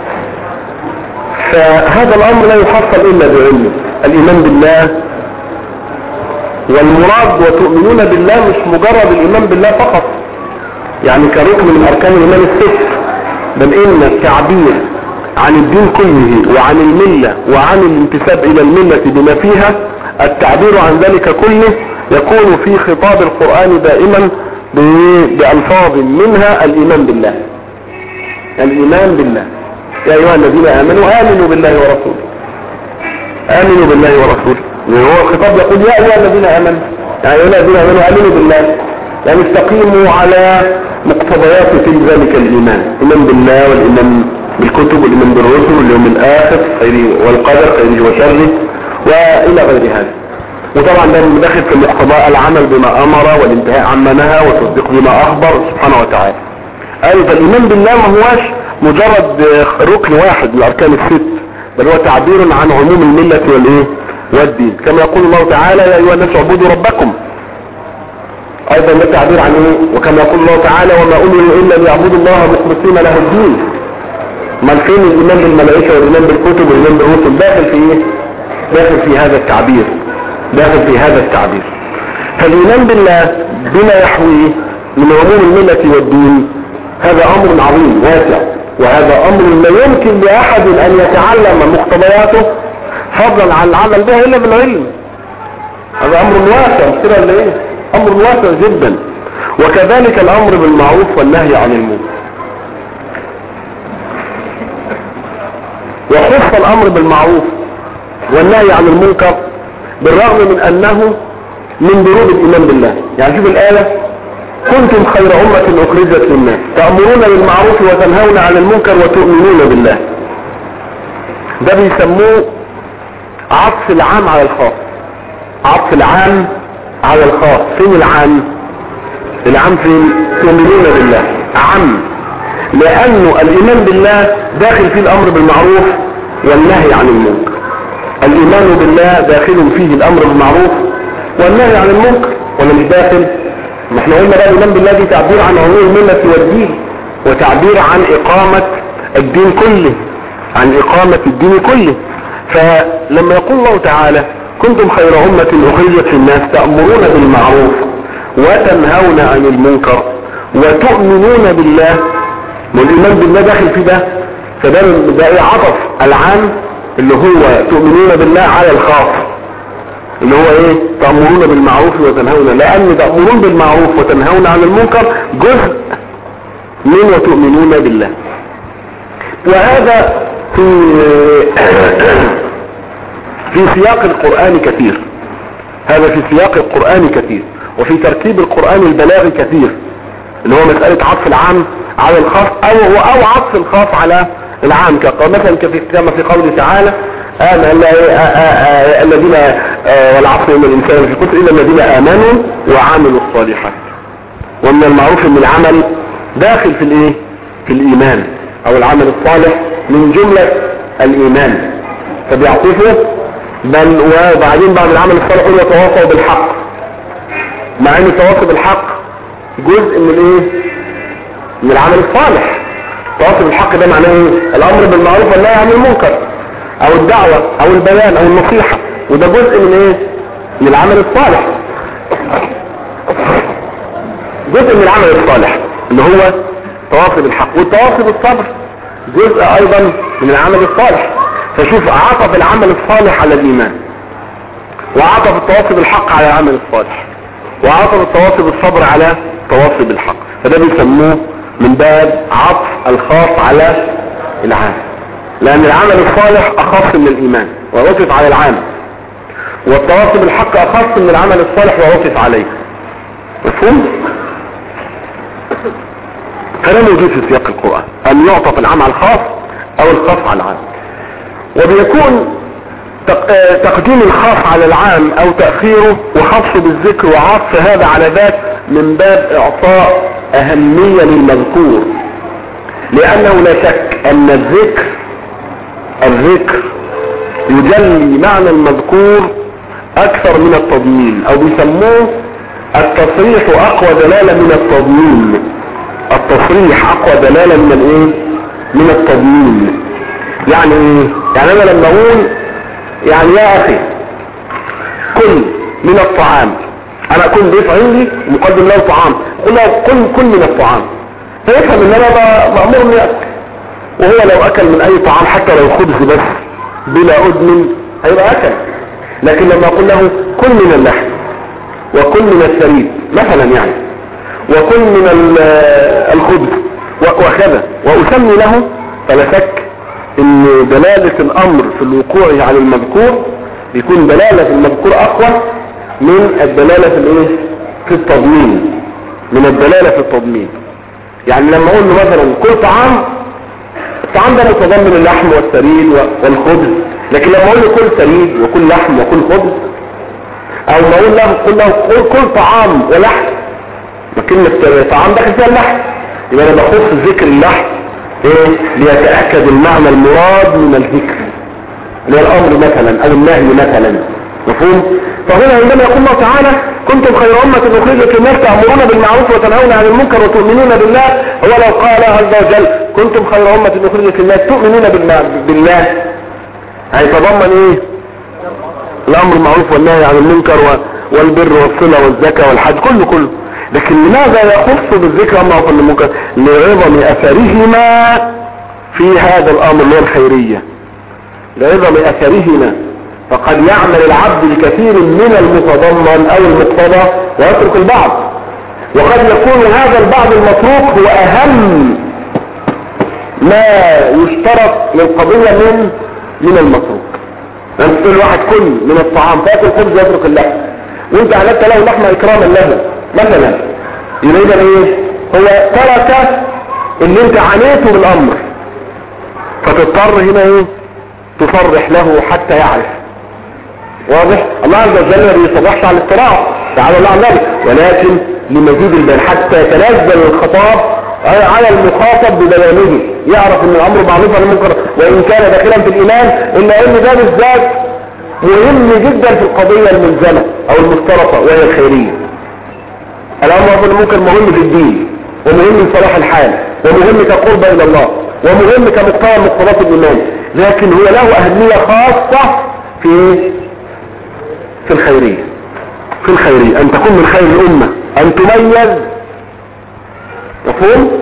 فهذا الأمر لا يحصل إلا بعلمه الإيمان بالله والمراد وتؤمنون بالله مش مجرد الإيمان بالله فقط يعني كركن من أركان الإيمان الست بل إن التعبير عن الدين كله وعن الملة وعن الانتساب إلى الملة بما فيها التعبير عن ذلك كله يكون في خطاب القرآن دائما بألفاظ منها الإيمان بالله الإيمان بالله يا أيها الذين آمنوا آمنوا بالله ورسوله آمنوا بالله ورسوله وهو الخطاب يقول يا أيها الذين آمنوا يا أيها الذين آمنوا آمنوا بالله يعني استقيموا على مقتضيات في ذلك الإيمان إيمان بالله والإيمان بالكتب والإيمان بالرسل واليوم الآخر والقدر خيره وشره وإلى غير هذا وطبعا ده داخل في الاقتضاء العمل بما أمر والانتهاء عما نهى والتصديق بما أخبر سبحانه وتعالى قال فالإيمان بالله ما هواش مجرد ركن واحد من أركان الست بل هو تعبير عن عموم الملة والإيه والدين كما يقول الله تعالى يا أيها الناس اعبدوا ربكم ايضا ده تعبير عن ايه وكما يقول الله تعالى وما امروا الا ليعبدوا الله مخلصين له الدين ما فين الايمان بالملائكه والايمان بالكتب والايمان بالرسل داخل في ايه داخل في هذا التعبير داخل في هذا التعبير فالايمان بالله بما يحويه من عموم المله والدين هذا امر عظيم واسع وهذا امر لا يمكن لاحد ان يتعلم مقتضياته فضلا عن العمل به الا بالعلم هذا امر واسع مش كده ولا ايه امر واسع جدا وكذلك الامر بالمعروف والنهي عن المنكر وخص الامر بالمعروف والنهي عن المنكر بالرغم من انه من ضروب الايمان بالله يعني شوف الايه كنتم خير امه اخرجت للناس تامرون بالمعروف وتنهون عن المنكر وتؤمنون بالله ده بيسموه عطف العام على الخاص عطف العام على الخاص فين العام العام فين تؤمنون بالله عام لانه الايمان بالله داخل فيه الامر بالمعروف والنهي عن المنكر الايمان بالله داخل فيه الامر بالمعروف والنهي عن المنكر ولا مش داخل ما احنا قلنا بقى الايمان بالله دي تعبير عن عموم المله والدين وتعبير عن اقامه الدين كله عن اقامه الدين كله فلما يقول الله تعالى كنتم خير امه اخرجت للناس تامرون بالمعروف وتنهون عن المنكر وتؤمنون بالله والايمان بالله داخل في ده فده ده ايه عطف العام اللي هو تؤمنون بالله على الخاص اللي هو ايه تأمرون بالمعروف وتنهون لان تأمرون بالمعروف وتنهون عن المنكر جزء من وتؤمنون بالله وهذا في في سياق القرآن كثير هذا في سياق القرآن كثير وفي ترتيب القرآن البلاغي كثير اللي هو مسألة عطف العام على الخاص او هو او عطف الخاص على العام مثلا كما في قوله تعالى آمن الذين والعصر ان الانسان في كتر الا الذين امنوا وعملوا الصالحات ومن المعروف ان العمل داخل في الايه في الايمان او العمل الصالح من جملة الايمان فبيعطفه بل وبعدين بعد العمل الصالح يقول يتواصوا بالحق مع ان التواصي بالحق جزء من الايه من العمل الصالح التواصي بالحق ده معناه ايه الامر بالمعروف والنهي عن المنكر او الدعوة او البيان او النصيحة وده جزء من ايه من العمل الصالح جزء من العمل الصالح اللي هو تواصي بالحق والتواصي بالصبر جزء ايضا من العمل الصالح فشوف عطف العمل الصالح على الايمان وعطف التواصي بالحق على العمل الصالح وعطف التواصي بالصبر على التواصي بالحق فده بيسموه من باب عطف الخاص على العام لان العمل الصالح اخص من الايمان وعطف على العام والتواصي بالحق اخص من العمل الصالح وعطف عليه مفهوم فلا موجود في سياق القرآن ان يعطف العام على الخاص او الخاص على العام وبيكون تقديم الخاص على العام او تأخيره وخصه بالذكر وعطف هذا على ذاك من باب اعطاء اهمية للمذكور لانه لا شك ان الذكر الذكر يجلي معنى المذكور اكثر من التضمين او بيسموه التصريح اقوى دلالة من التضمين التصريح اقوى دلالة من الايه من التضمين يعني ايه يعني انا لما اقول يعني يا اخي كل من الطعام انا اكون ضيف عندي مقدم له طعام قل له كل كل من الطعام فيفهم ان انا مأمور انه ياكل وهو لو اكل من اي طعام حتى لو خبز بس بلا اذن هيبقى اكل لكن لما اقول له كل من اللحم وكل من الثريد مثلا يعني وكل من الخبز وكذا واسمي له فلا شك ان دلالة الامر في الوقوع على المذكور بيكون دلالة المذكور اقوى من الدلالة في الايه في التضمين من الدلالة في التضمين يعني لما اقول له مثلا كل طعام الطعام ده متضمن اللحم والسريد والخبز لكن لما اقول له كل سريد وكل لحم وكل خبز او ما اقول له كل له كل, كل طعام ولحم كلمة طعام داخل فيها اللحم يبقى انا بخص ذكر اللحم ايه ليتأكد المعنى المراد من الذكر اللي هو الامر مثلا او النهي مثلا مفهوم فهنا عندما يقول الله تعالى كنتم خير أمة أخرجت للناس تأمرون بالمعروف وتنهون عن المنكر وتؤمنون بالله هو لو قال عز وجل كنتم خير أمة أخرجت للناس تؤمنون بالله هيتضمن ايه الامر المعروف والنهي عن المنكر والبر والصلة والزكاة والحج كله كله لكن لماذا يخص بالذكر أما وصل المنكر لعظم أثرهما في هذا الأمر اللي هو الخيرية لعظم أثرهما فقد يعمل العبد بكثير من المتضمن أو المقتضى ويترك البعض وقد يكون هذا البعض المتروك هو أهم ما يشترط للقضية من من المتروك انت تقول واحد كل من الطعام فاكل خبز يترك اللحم وانت اعلنت له اللحم اكراما له مثلا يبقى اذا ايه هو ترك اللي انت عانيته بالامر فتضطر هنا ايه تصرح له حتى يعرف واضح الله عز وجل ما بيصرحش على الاضطراب تعالى الله عن ذلك ولكن لمزيد البيان حتى يتنزل الخطاب على المخاطب ببيانه يعرف ان الامر معروف عن المنكر وان كان داخلا في الايمان الا ان ده بالذات مهم جدا في القضيه الملزمه او المفترضه وهي الخيريه الامر بالمنكر مهم في الدين ومهم لصلاح الحال ومهم كقرب الى الله ومهم كمقتضى مقتضيات الايمان لكن هو له اهميه خاصه في في الخيريه في الخيريه ان تكون من خير الامه ان تميز مفهوم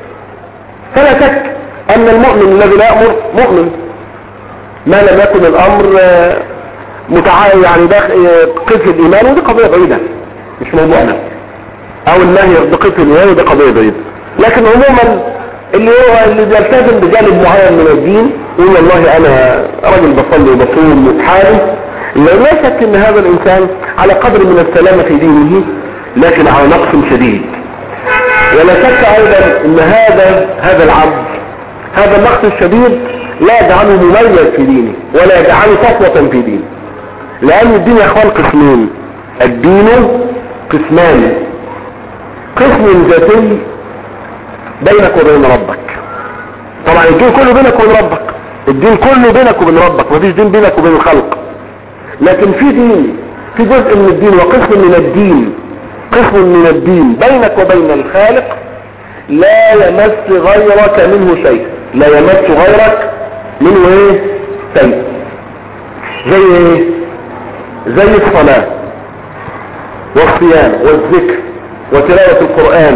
فلا شك ان المؤمن الذي لا يأمر مؤمن ما لم يكن الامر متعاية يعني داخل قسم الايمان ودي قضية بعيدة مش موضوعنا او النهي بقسم الايمان ودي قضية بعيدة لكن عموما اللي هو اللي بيلتزم بجانب معين من الدين يقول والله انا راجل بصلي وبصوم وبحالي لا شك ان هذا الانسان على قدر من السلامة في دينه لكن على نقص شديد ولا شك ايضا ان هذا هذا العبد هذا النقص الشديد لا يجعله مميز في دينه ولا يجعله صفوة في دينه لان الدين يا اخوان قسمين الدين قسمان قسم ذاتي بينك وبين ربك طبعا الدين كله بينك وبين ربك الدين كله بينك وبين ربك مفيش دين بينك وبين الخلق لكن في دين في جزء من الدين وقسم من الدين قسم من الدين بينك وبين الخالق لا يمس غيرك منه شيء لا يمس غيرك منه ايه شيء زي ايه زي الصلاة والصيام والذكر وتلاوة القرآن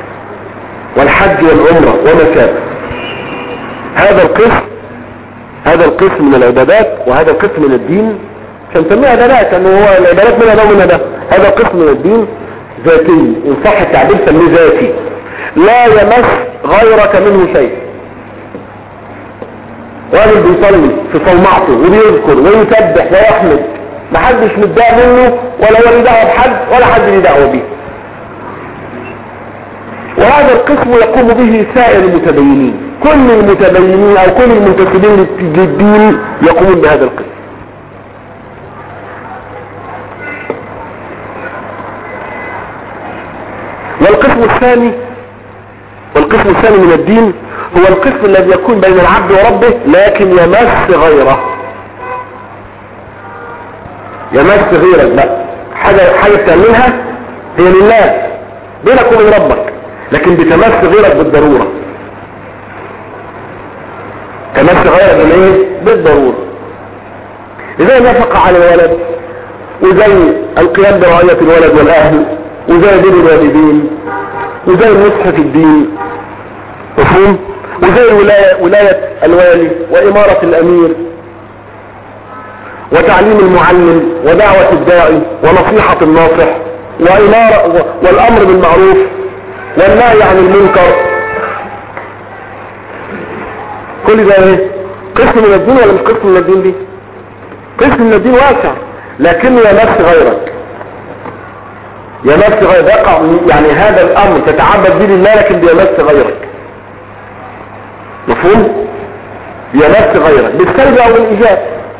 والحج والعمرة وما شابه هذا القسم هذا القسم من العبادات وهذا القسم من الدين عشان نسميه عبادات لانه هو العبادات منها ده ومنها ده هذا القسم من الدين ذاتي ان صح التعبير سميه ذاتي لا يمس غيرك منه شيء راجل بيصلي في صومعته وبيذكر ويسبح ويحمد محدش متضايق منه ولا هو ليه دعوه بحد ولا حد ليه دعوه بيه وهذا القسم يقوم به سائر المتدينين كل المتدينين او كل المنتسبين للدين يقومون بهذا القسم والقسم الثاني والقسم الثاني من الدين هو القسم الذي يكون بين العبد وربه لكن يمس غيره يمس غيرك بقى حاجة, حاجة بتعملها هي لله بينك وبين ربك لكن بتمس غيرك بالضرورة تمس غيرك بالايه بالضرورة زي النفقة على الولد وزي القيام برعاية الولد والاهل وزي بر الوالدين وزي النصح في الدين مفهوم وزي الولاية ولاية الوالي وإمارة الأمير وتعليم المعلم ودعوة الداعي ونصيحة الناصح وإمارة والأمر بالمعروف والنهي عن المنكر كل ده ايه قسم من الدين ولا مش قسم من الدين دي قسم من الدين واسع لكنه يمس غيرك يمس غيرك يقع يعني هذا الامر تتعبد به لله لكن بيمس غيرك مفهوم يمس غيرك بالسلب او بالايجاب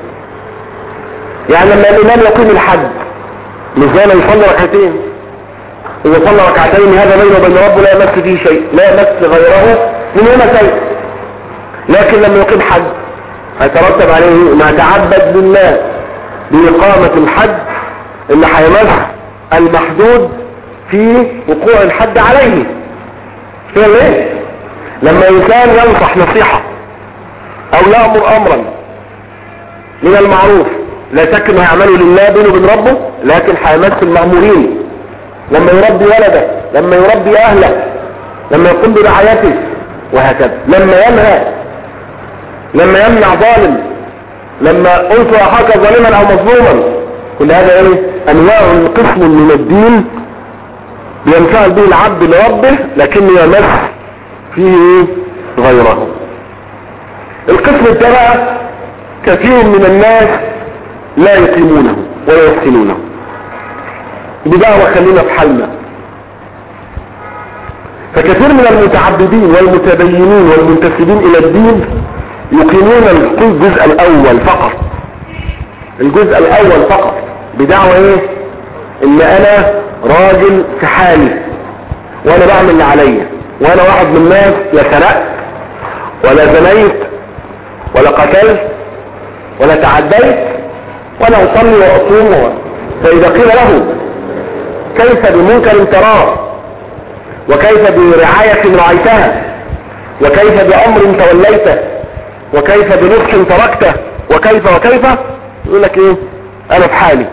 يعني لما الامام يقيم الحد مش زي ما يصلي ركعتين اذا صلى ركعتين هذا بينه وبين ربه لا يمس فيه شيء لا يمس غيره من هنا شيء لكن لما يقيم حد هيترتب عليه ما تعبد لله بإقامة الحد اللي هيمس المحدود في وقوع الحد عليه فين ليه لما انسان ينصح نصيحة او يأمر امرا من المعروف لا شك انه هيعمله لله بينه وبين ربه لكن هيمس المأمورين لما يربي ولده لما يربي اهله لما يقوم برعايته وهكذا لما ينهى لما يمنع ظالم لما انصر اخاك ظالما او مظلوما كل هذا ايه انواع قسم من الدين بينفعل به العبد لربه لكنه يمس فيه ايه غيره القسم الثاني كثير من الناس لا يقيمونه ولا يحسنونه بدعوة خلينا في حالنا فكثير من المتعبدين والمتدينين والمنتسبين الى الدين يقيمون الجزء الاول فقط الجزء الاول فقط بدعوة ايه ان انا راجل في حالي وانا بعمل اللي عليا وانا واحد من الناس لا سرقت ولا زنيت ولا قتلت ولا تعديت ولا اصلي واصوم فاذا قيل له كيف بمنكر تراه وكيف برعاية رعيتها وكيف بأمر توليته وكيف بنصح تركته وكيف وكيف يقول لك ايه انا في حالي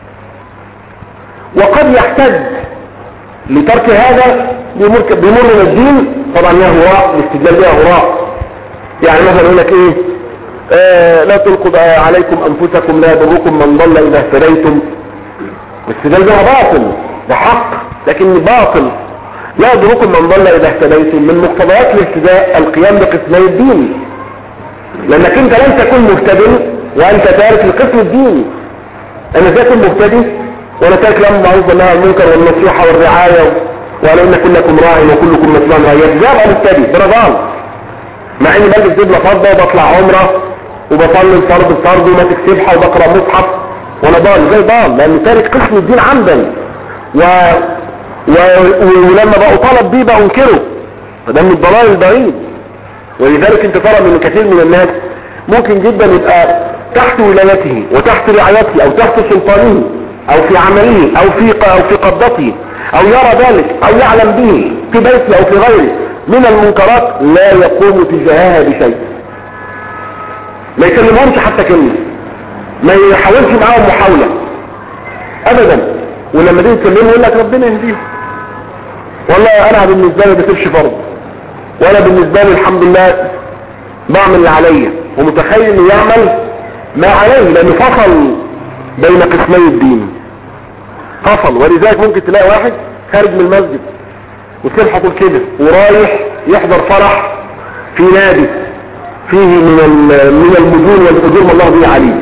وقد يحتج لترك هذا بمر بمر من الدين طبعا هي هراء الاستدلال بها هراء يعني مثلا يقول لك ايه آه لا تلقوا عليكم انفسكم لا يضركم من ضل اذا اهتديتم الاستدلال بها باطل ده حق لكن باطل لا يضركم من ضل اذا اهتديتم من مقتضيات الاهتداء القيام بقسمي الدين لانك انت لن تكون مهتدي وانت تارك القسم الديني انا ازاي اكون مهتدي وانا تارك الامر بالمعروف والنهي عن المنكر والنصيحه والرعايه وقالوا ان كلكم راع وكلكم مسؤول عن رعيته ازاي ابقى مهتدي ده ضال مع اني بلبس دبله فضه وبطلع عمره وبصلي الفرض الفرض وماسك سبحه وبقرا مصحف وانا ضال زي ضال لان تارك قسم الدين عمدا و... و... ولما بقى طلب بيه بقى انكره فده من الضلال البعيد ولذلك انت ترى من كثير من الناس ممكن جدا يبقى تحت ولايته وتحت رعايته او تحت سلطانه او في عمله او في او في قبضته او يرى ذلك او يعلم به في بيته او في غيره من المنكرات لا يقوم تجاهها بشيء ما يكلمهمش حتى كلمه ما يحاولش معاهم محاوله ابدا ولما تيجي تكلمه يقول لك ربنا يهديه والله انا بالنسبه لي بسيبش فرض وانا بالنسبه لي الحمد لله بعمل اللي عليا ومتخيل انه يعمل ما عليه لانه فصل بين قسمي الدين فصل ولذلك ممكن تلاقي واحد خارج من المسجد وسلحة كده ورايح يحضر فرح في نادي فيه من من المدون والاجور ما الله به عليه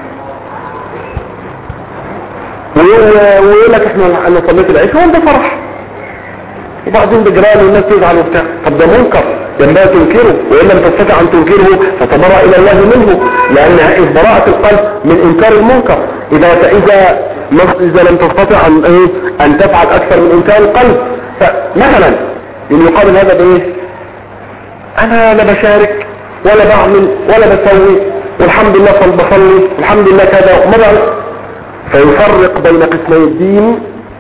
ويقول لك احنا انا صليت العشاء وانت فرح وبعدين بجران والناس تزعل وبتاع طب ده منكر ينبغي تنكره وان لم تستطع ان تنكره فتبرأ الى الله منه لان براءة القلب من انكار المنكر اذا اذا اذا لم تستطع ان ايه ان تفعل اكثر من انكار القلب فمثلا ان يقابل هذا بايه انا لا بشارك ولا بعمل ولا بسوي والحمد لله صل بصلي الحمد لله كذا ومرة فيفرق بين قسمي الدين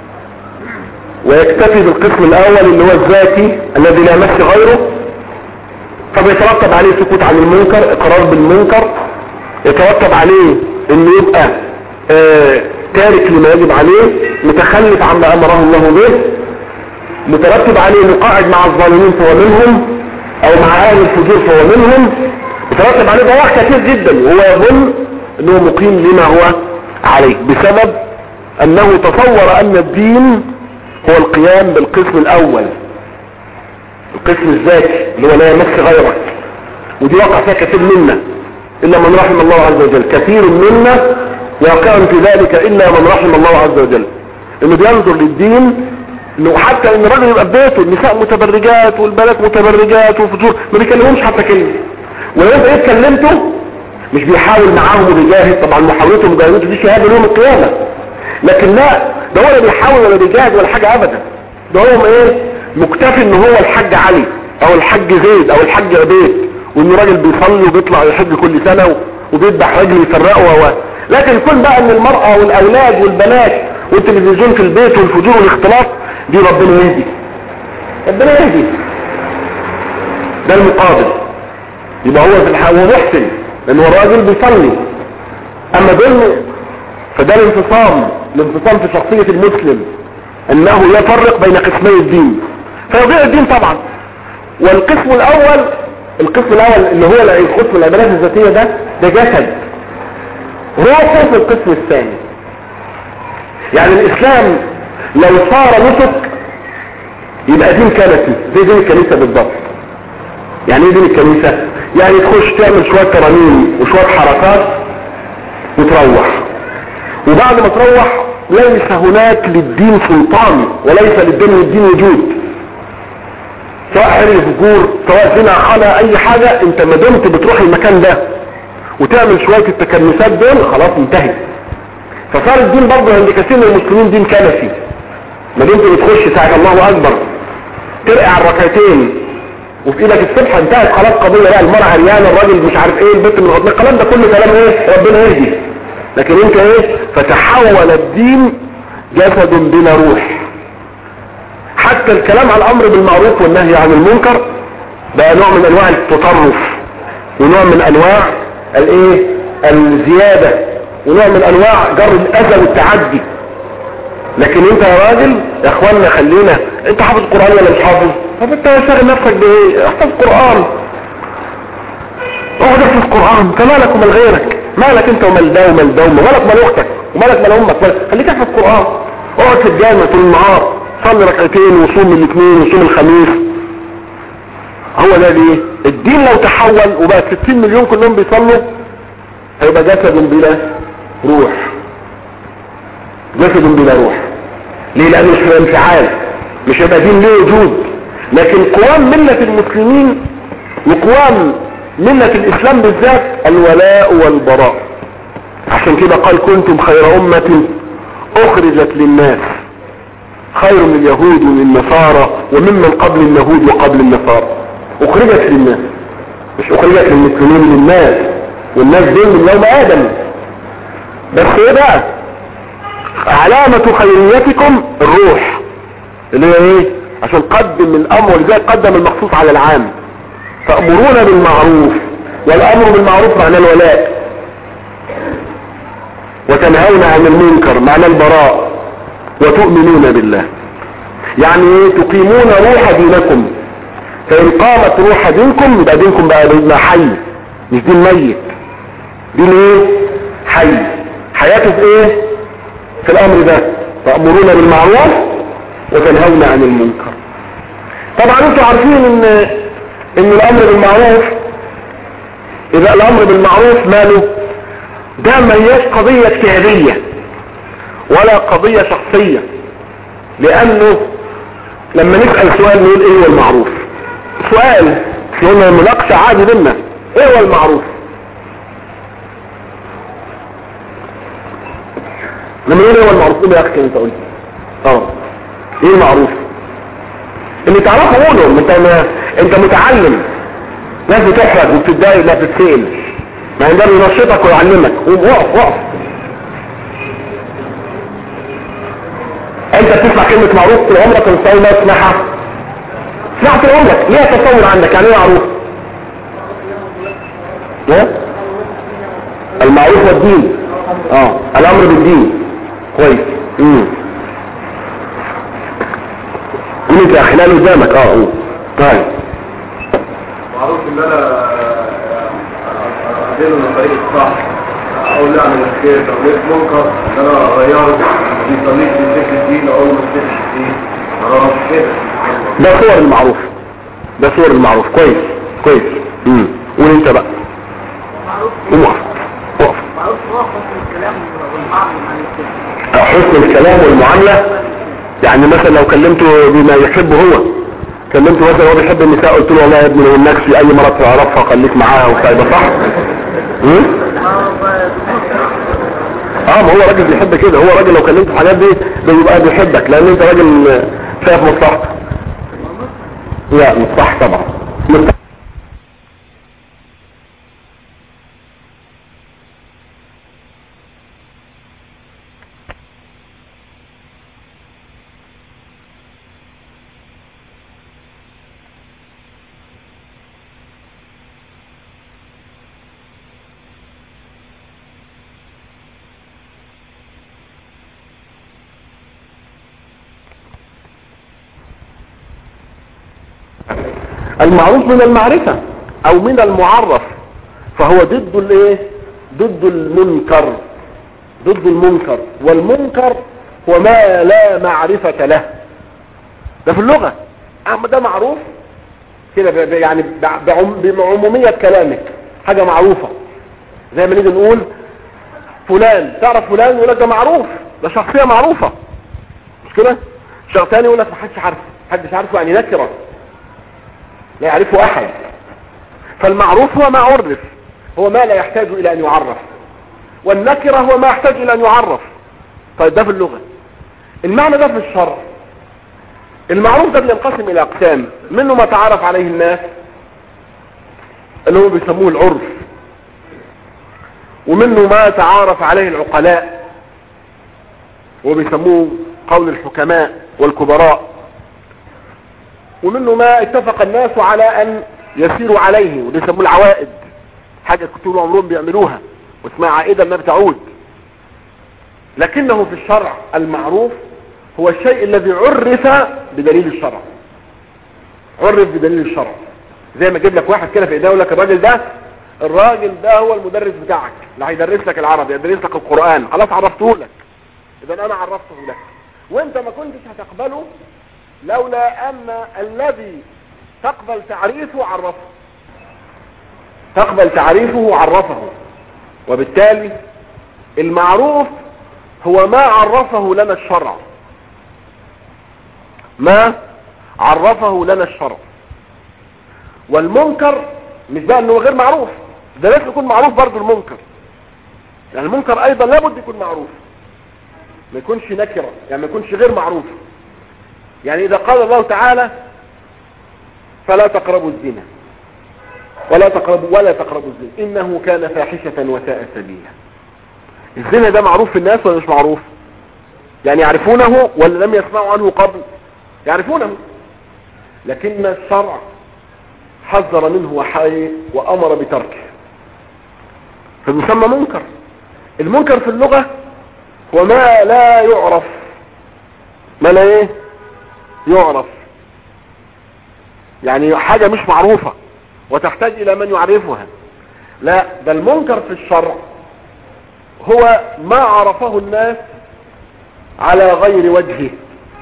ويكتفي بالقسم الاول اللي هو الذاتي الذي لا يمس غيره فبيترتب عليه سكوت عن المنكر اقرار بالمنكر يترتب عليه انه يبقى آه تارك لما يجب عليه متخلف عما امره الله به مترتب عليه انه قاعد مع الظالمين فهو منهم او مع اهل الفجور فهو منهم مترتب عليه ضواح كثير جدا وهو يظن انه مقيم لما هو عليه بسبب انه تصور ان الدين هو القيام بالقسم الاول القسم الذاتي اللي هو لا يمس غيرك ودي وقع فيها كثير منا الا من رحم الله عز وجل كثير منا واقع في ذلك الا من رحم الله عز وجل انه بينظر للدين انه حتى ان الراجل يبقى في بيته النساء متبرجات والبنات متبرجات وفجور ما بيكلمهمش حتى كلمه ولو انت ايه كلمته مش بيحاول معاهم وبيجاهد طبعا محاولته ومجاهدته دي شهاده يوم القيامه لكن لا ده ولا بيحاول ولا بيجاهد ولا حاجه ابدا ده هو ايه مكتفي ان هو الحاج علي او الحاج زيد او الحاج عبيد وانه راجل بيصلي وبيطلع يحج كل سنه وبيذبح رجل يفرقه و... لكن يكون بقى ان المرأة والاولاد والبنات والتلفزيون في البيت والفجور والاختلاط دي ربنا يهدي ربنا يهدي ده المقابل يبقى هو في الحق هو محسن لان هو الراجل بيصلي اما دول فده الانفصام الانفصام في شخصية المسلم انه يفرق بين قسمي الدين فيضيع الدين طبعا والقسم الاول القسم الاول اللي هو قسم العبادات الذاتية ده ده جسد روحه في القسم الثاني يعني الاسلام لو صار نسك يبقى دين كنسي زي دين الكنيسة بالضبط يعني ايه دين الكنيسة يعني تخش تعمل شوية ترانيم وشوية حركات وتروح وبعد ما تروح ليس هناك للدين سلطان وليس للدين والدين وجود سواء حري فجور سواء زنا خلا اي حاجة انت ما دمت بتروح المكان ده وتعمل شوية التكنسات دول خلاص انتهي فصار الدين برضه عند كثير من المسلمين دين كنسي ما دمت بتخش ساعة الله اكبر ترقع الركعتين وفي ايدك الصبح انتهت خلاص قضية بقى المرأة عريانة الراجل مش عارف ايه البنت من الغضنان الكلام ده كله كلام ايه ربنا يهدي لكن انت ايه فتحول الدين جسد بلا روح حتى الكلام على الامر بالمعروف والنهي عن المنكر بقى نوع من انواع التطرف ونوع من انواع الايه الزيادة ونوع من انواع جر الاذى والتعدي لكن انت يا راجل يا اخوانا خلينا انت حافظ قرآن ولا مش حافظ طب انت شاغل نفسك بايه احفظ قرآن اقعد احفظ قرآن انت مالك ومال غيرك مالك انت ومال ده ومال ده ومالك مال اختك ومالك مال امك مالك. خليك احفظ قرآن اقعد في الجامع طول النهار صلي ركعتين وصوم الاثنين وصوم الخميس هو ده ليه الدين لو تحول وبقى 60 مليون كلهم بيصلوا هيبقى جسد بلا روح جسد بلا روح ليه لانه مش في انفعال مش هيبقى دين ليه وجود لكن قوام ملة المسلمين وقوام ملة الاسلام بالذات الولاء والبراء عشان كده قال كنتم خير امة اخرجت للناس خير من اليهود ومن النصارى وممن قبل اليهود وقبل النصارى اخرجت للناس مش اخرجت للمسلمين للناس والناس دول من يوم ادم بس ايه بقى علامة خيريتكم الروح اللي هي ايه عشان قدم الامر ولذلك قدم المخصوص على العام تأمرون بالمعروف والامر بالمعروف معناه الولاء وتنهون عن المنكر معناه البراء وتؤمنون بالله يعني ايه تقيمون روح دينكم فان قامت روح دينكم يبقى دينكم بقى دين حي مش دين ميت دين ايه حي حياته في ايه في الامر ده تأمرون بالمعروف وتنهون عن المنكر طبعا انتوا عارفين ان ان الامر بالمعروف اذا الامر بالمعروف ماله ده ما هياش قضية اجتهادية ولا قضية شخصية لانه لما نسأل سؤال نقول ايه هو المعروف سؤال هنا مناقشة عادي بينا ايه هو المعروف لما نقول ايه هو المعروف ايه يا اخي انت قلت اه ايه المعروف اللي تعرفه قوله انت ما انت متعلم ناس بتحرج وبتتضايق لا بتتسأل ما يقدر ينشطك ويعلمك قوم وقف وقف انت بتسمع كلمة معروف طول عمرك ومستوي ما تسمعها سمعت طول عمرك ليها تصور عندك يعني ايه معروف ايه المعروف والدين اه الامر بالدين كويس امم قول انت يا خلال قدامك اه قول طيب معروف ان انا اديله من طريق الصح اقول له اعمل الخير لو لقيت منكر ان انا اغيره ما بيصليش في سكه الدين اقول له في سكه الدين خلاص كده ده صور المعروف ده صور المعروف كويس كويس امم قول انت بقى قوم وقف وقف معروف هو حسن الكلام والمعامل عن الكلام حسن الكلام والمعاملة يعني مثلا لو كلمته بما يحبه هو كلمته مثلا هو بيحب النساء قلت له والله يا ابني لو النكسي اي مرة تعرفها خليك معاها وبتاع يبقى صح؟ مم؟ اه ما هو راجل بيحب كده هو راجل لو كلمته في الحاجات دي بيبقى بيحبك لان انت راجل شايف مصلحتك لا مش صح طبعا مش صح. المعروف من المعرفة او من المعرف فهو ضد الايه ضد المنكر ضد المنكر والمنكر هو ما لا معرفة له ده في اللغة اما ده معروف كده ب- ب- يعني ب- بعم- بعمومية كلامك حاجة معروفة زي ما نيجي نقول فلان تعرف فلان يقول لك ده معروف ده شخصية معروفة مش كده شخص تاني يقول لك ما حدش عارفه محدش عارفه يعني نكرة لا يعرفه احد فالمعروف هو ما عرف هو ما لا يحتاج الى ان يعرف والنكرة هو ما يحتاج الى ان يعرف طيب ده في اللغة المعنى ده في الشرع المعروف ده بينقسم الى اقسام منه ما تعرف عليه الناس اللي هو بيسموه العرف ومنه ما تعارف عليه العقلاء وبيسموه قول الحكماء والكبراء ومنه ما اتفق الناس على ان يسيروا عليه وده يسموه العوائد حاجة طول عمرهم بيعملوها واسمها عائدة ما بتعود لكنه في الشرع المعروف هو الشيء الذي عرف بدليل الشرع عرف بدليل الشرع زي ما اجيب لك واحد كده في ايديه يقول لك الراجل ده الراجل ده هو المدرس بتاعك اللي هيدرس لك العربي يدرس لك القرآن خلاص عرفته لك اذا انا عرفته لك وانت ما كنتش هتقبله لولا ان الذي تقبل تعريفه عرفه تقبل تعريفه عرفه وبالتالي المعروف هو ما عرفه لنا الشرع ما عرفه لنا الشرع والمنكر مش بقى انه غير معروف ده لازم يكون معروف برضه المنكر يعني المنكر ايضا لابد يكون معروف ما يكونش نكرة يعني ما يكونش غير معروف يعني اذا قال الله تعالى فلا تقربوا الزنا ولا تقربوا ولا تقربوا الزنا انه كان فاحشة وساء سبيلا الزنا ده معروف في الناس ولا مش معروف يعني يعرفونه ولا لم يسمعوا عنه قبل يعرفونه لكن الشرع حذر منه وحي وامر بتركه فيسمى منكر المنكر في اللغة هو ما لا يعرف ما لا ايه يعرف يعني حاجة مش معروفة وتحتاج الى من يعرفها لا ده المنكر في الشرع هو ما عرفه الناس على غير وجهه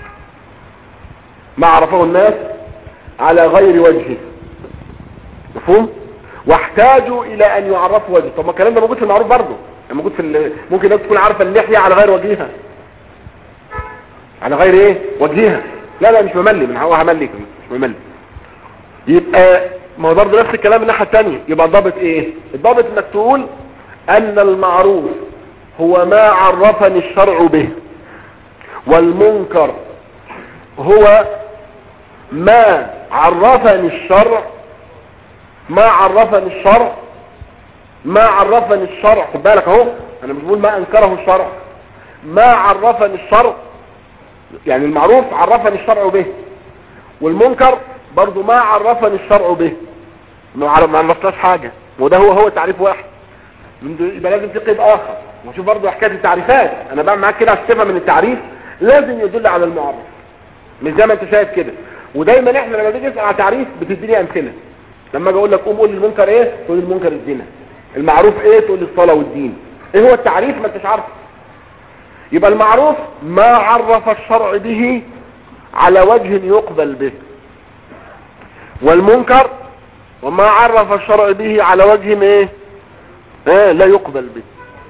ما عرفه الناس على غير وجهه مفهوم واحتاجوا الى ان يعرفوا وجهه طب ما الكلام ده موجود في المعروف برضه يعني موجود في ال... ممكن الناس تكون عارفه اللحيه على غير وجهها على غير ايه وجهها لا لا مش مملي من هو هملك مش مملي يبقى ما هو برضه نفس الكلام الناحيه الثانيه يبقى الضابط ايه الضابط انك تقول ان المعروف هو ما عرفني الشرع به والمنكر هو ما عرفني الشرع ما عرفني الشرع ما عرفني الشرع خد بالك اهو انا مش بقول ما انكره الشرع ما عرفني الشرع يعني المعروف عرفني الشرع به والمنكر برضو ما عرفني الشرع به ما عرف- ما عرفناش حاجة وده هو هو تعريف واحد من دو- يبقى لازم في قيد اخر وشوف برضو حكاية التعريفات انا بعمل معاك كده عشان تفهم ان التعريف لازم يدل على المعرف مش زي ما انت شايف كده ودايما احنا لما بنيجي نسال على تعريف بتديني امثله لما اجي اقول لك قوم قول لي المنكر ايه تقول لي المنكر الزنا المعروف ايه تقول لي الصلاه والدين ايه هو التعريف ما انتش عارفه يبقى المعروف ما عرف الشرع به على وجه يقبل به والمنكر وما عرف الشرع به على وجه ايه ايه لا يقبل به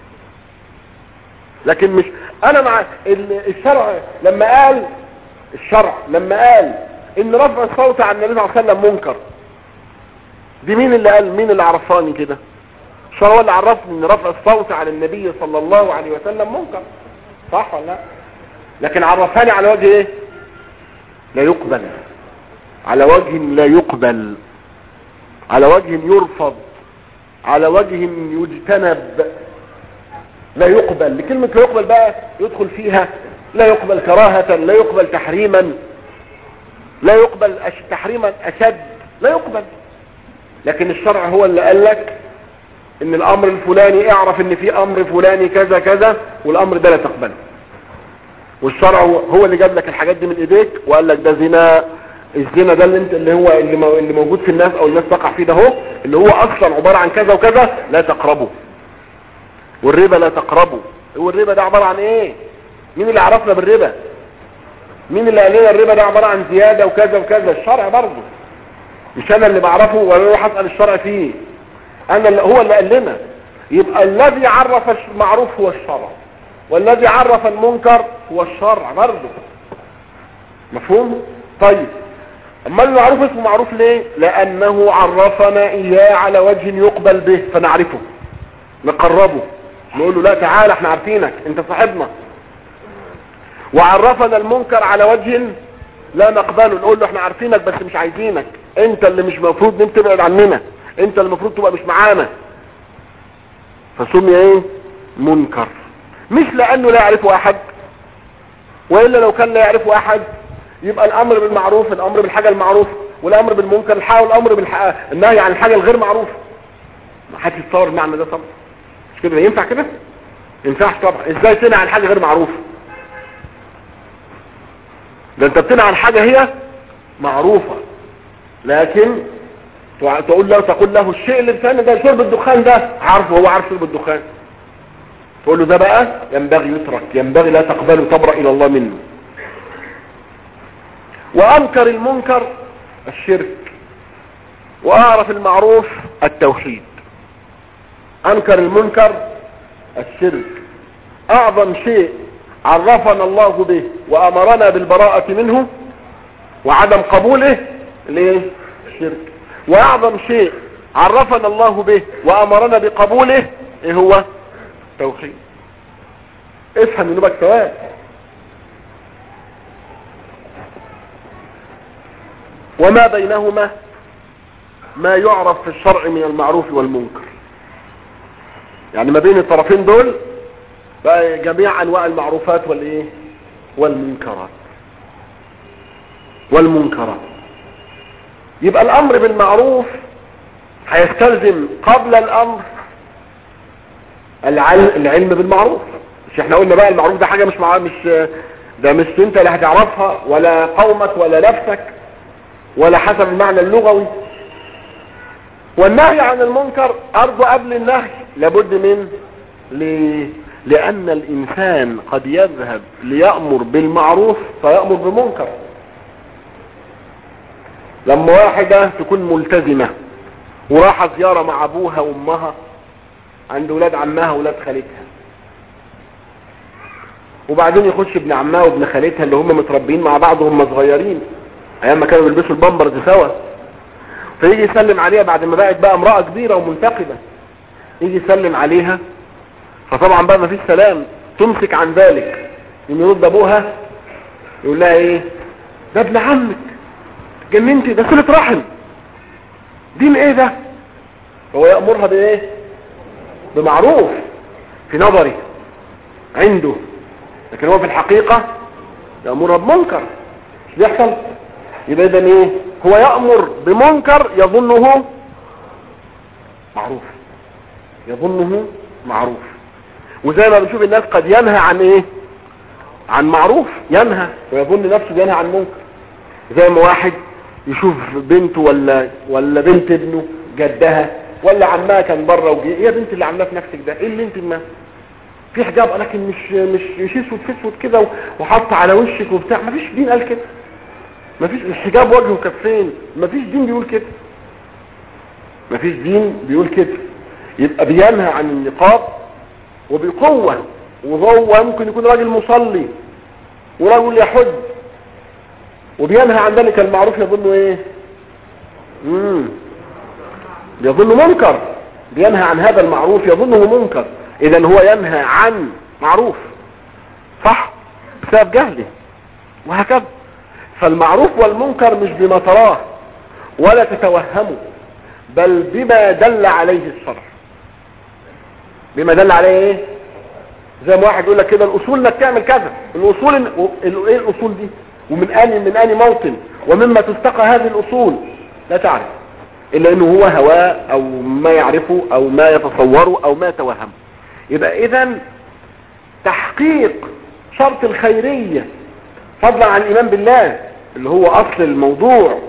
لكن مش انا مع ال- الشرع لما قال الشرع لما قال ان رفع الصوت عن النبي صلى الله عليه وسلم منكر دي مين اللي قال مين اللي عرفاني كده الشرع هو اللي عرفني ان رفع الصوت عن النبي صلى الله عليه وسلم منكر صح ولا لا لكن عرفاني على وجه ايه لا يقبل على وجه لا يقبل على وجه يرفض على وجه يجتنب لا يقبل لكلمة لا يقبل بقى يدخل فيها لا يقبل كراهة لا يقبل تحريما لا يقبل أش... تحريما أشد لا يقبل لكن الشرع هو اللي قال لك ان الامر الفلاني اعرف ان في امر فلاني كذا كذا والامر ده لا تقبله والشرع هو اللي جاب لك الحاجات دي من ايديك وقال لك ده زنا الزنا ده اللي انت اللي هو اللي, مو... اللي موجود في الناس او الناس تقع فيه ده هو اللي هو اصلا عبارة عن كذا وكذا لا تقربه والربا لا تقربه هو الربا ده عبارة عن ايه مين اللي عرفنا بالربا مين اللي قال لنا الربا ده عبارة عن زيادة وكذا وكذا الشرع برضه مش انا اللي بعرفه ولا اروح اسال الشرع فيه انا اللي هو اللي قال لنا يبقى الذي عرف المعروف هو الشرع والذي عرف المنكر هو الشرع برضه مفهوم طيب اما المعروف اسمه معروف ليه لانه عرفنا اياه على وجه يقبل به فنعرفه نقربه نقول له لا تعالى احنا عارفينك انت صاحبنا وعرفنا المنكر على وجه لا نقبله نقول له احنا عارفينك بس مش عايزينك انت اللي مش مفروض ان تبعد عننا انت اللي المفروض تبقى مش معانا فسمي ايه منكر مش لانه لا يعرفه احد والا لو كان لا يعرفه احد يبقى الامر بالمعروف الامر بالحاجه المعروفه والامر بالمنكر الحق والامر بالحق النهي عن الحاجه الغير معروفه ما حدش يتصور المعنى ده طبعا مش كده ينفع كده ينفعش طبعا ازاي تنهى عن حاجه غير معروفه ده انت بتنهى عن حاجه هي معروفه لكن تع- تقول له تقول له الشيء اللي بتعمل ده شرب الدخان ده عارفه هو عارف شرب الدخان تقول له ده بقى ينبغي يترك ينبغي لا تقبله تبرأ الى الله منه وانكر المنكر الشرك واعرف المعروف التوحيد انكر المنكر الشرك اعظم شيء عرفنا الله به وامرنا بالبراءة منه وعدم قبوله ليه الشرك واعظم شيء عرفنا الله به وامرنا بقبوله ايه هو توحيد افهم انه بك ثواب وما بينهما ما يعرف في الشرع من المعروف والمنكر يعني ما بين الطرفين دول بقى جميع انواع المعروفات والايه والمنكرات والمنكرات يبقى الامر بالمعروف هيستلزم قبل الامر العلم, العلم بالمعروف مش احنا قلنا بقى المعروف ده حاجة مش مع مش ده مش انت اللي هتعرفها ولا قومك ولا نفسك ولا حسب المعنى اللغوي والنهي عن المنكر ارجو قبل النهي لابد من ليه لان الانسان قد يذهب ليأمر بالمعروف فيأمر بمنكر لما واحدة تكون ملتزمة وراح زيارة مع ابوها وامها عند ولاد عمها وولاد خالتها وبعدين يخش ابن عمها وابن خالتها اللي هم متربيين مع بعض وهم صغيرين ايام ما كانوا بيلبسوا البامبرز سوا فيجي يسلم عليها بعد ما بقت بقى امرأة كبيرة ومنتقبة يجي يسلم عليها فطبعا بقى ما فيش سلام تمسك عن ذلك يوم يرد ابوها يقول لها ايه ده ابن عمك جننتي ده صلة رحم دين ايه ده هو يأمرها بايه بمعروف في نظري عنده لكن هو في الحقيقة يأمرها بمنكر مش بيحصل يبقى اذا ايه هو يأمر بمنكر يظنه معروف يظنه معروف وزي ما بنشوف الناس قد ينهى عن ايه عن معروف ينهى ويظن نفسه بينهى عن منكر زي ما واحد يشوف بنته ولا ولا بنت ابنه جدها ولا عمها كان بره وجي ايه يا بنت اللي عاملاه في نفسك ده ايه اللي انت ما في حجاب لكن مش مش مش اسود في اسود كده وحط على وشك وبتاع مفيش دين قال كده مفيش الحجاب وجه وكفين مفيش دين بيقول كده مفيش دين بيقول كده يبقى بينهى عن النقاب وبقوة وهو ممكن يكون راجل مصلي ورجل يحج وبينهى عن ذلك المعروف يظن ايه امم يظن منكر بينهى عن هذا المعروف يظنه منكر اذا هو ينهى عن معروف صح بسبب جهله وهكذا فالمعروف والمنكر مش بما تراه ولا تتوهمه بل بما دل عليه الشرع بما دل عليه ايه زي ما واحد يقول لك كده الاصول انك تعمل كذا الاصول إن... ايه الاصول دي ومن اني من اني موطن ومما تستقى هذه الاصول لا تعرف الا انه هو هواه او ما يعرفه او ما يتصوره او ما يتوهمه يبقى اذا تحقيق شرط الخيرية فضلا عن الايمان بالله اللي هو اصل الموضوع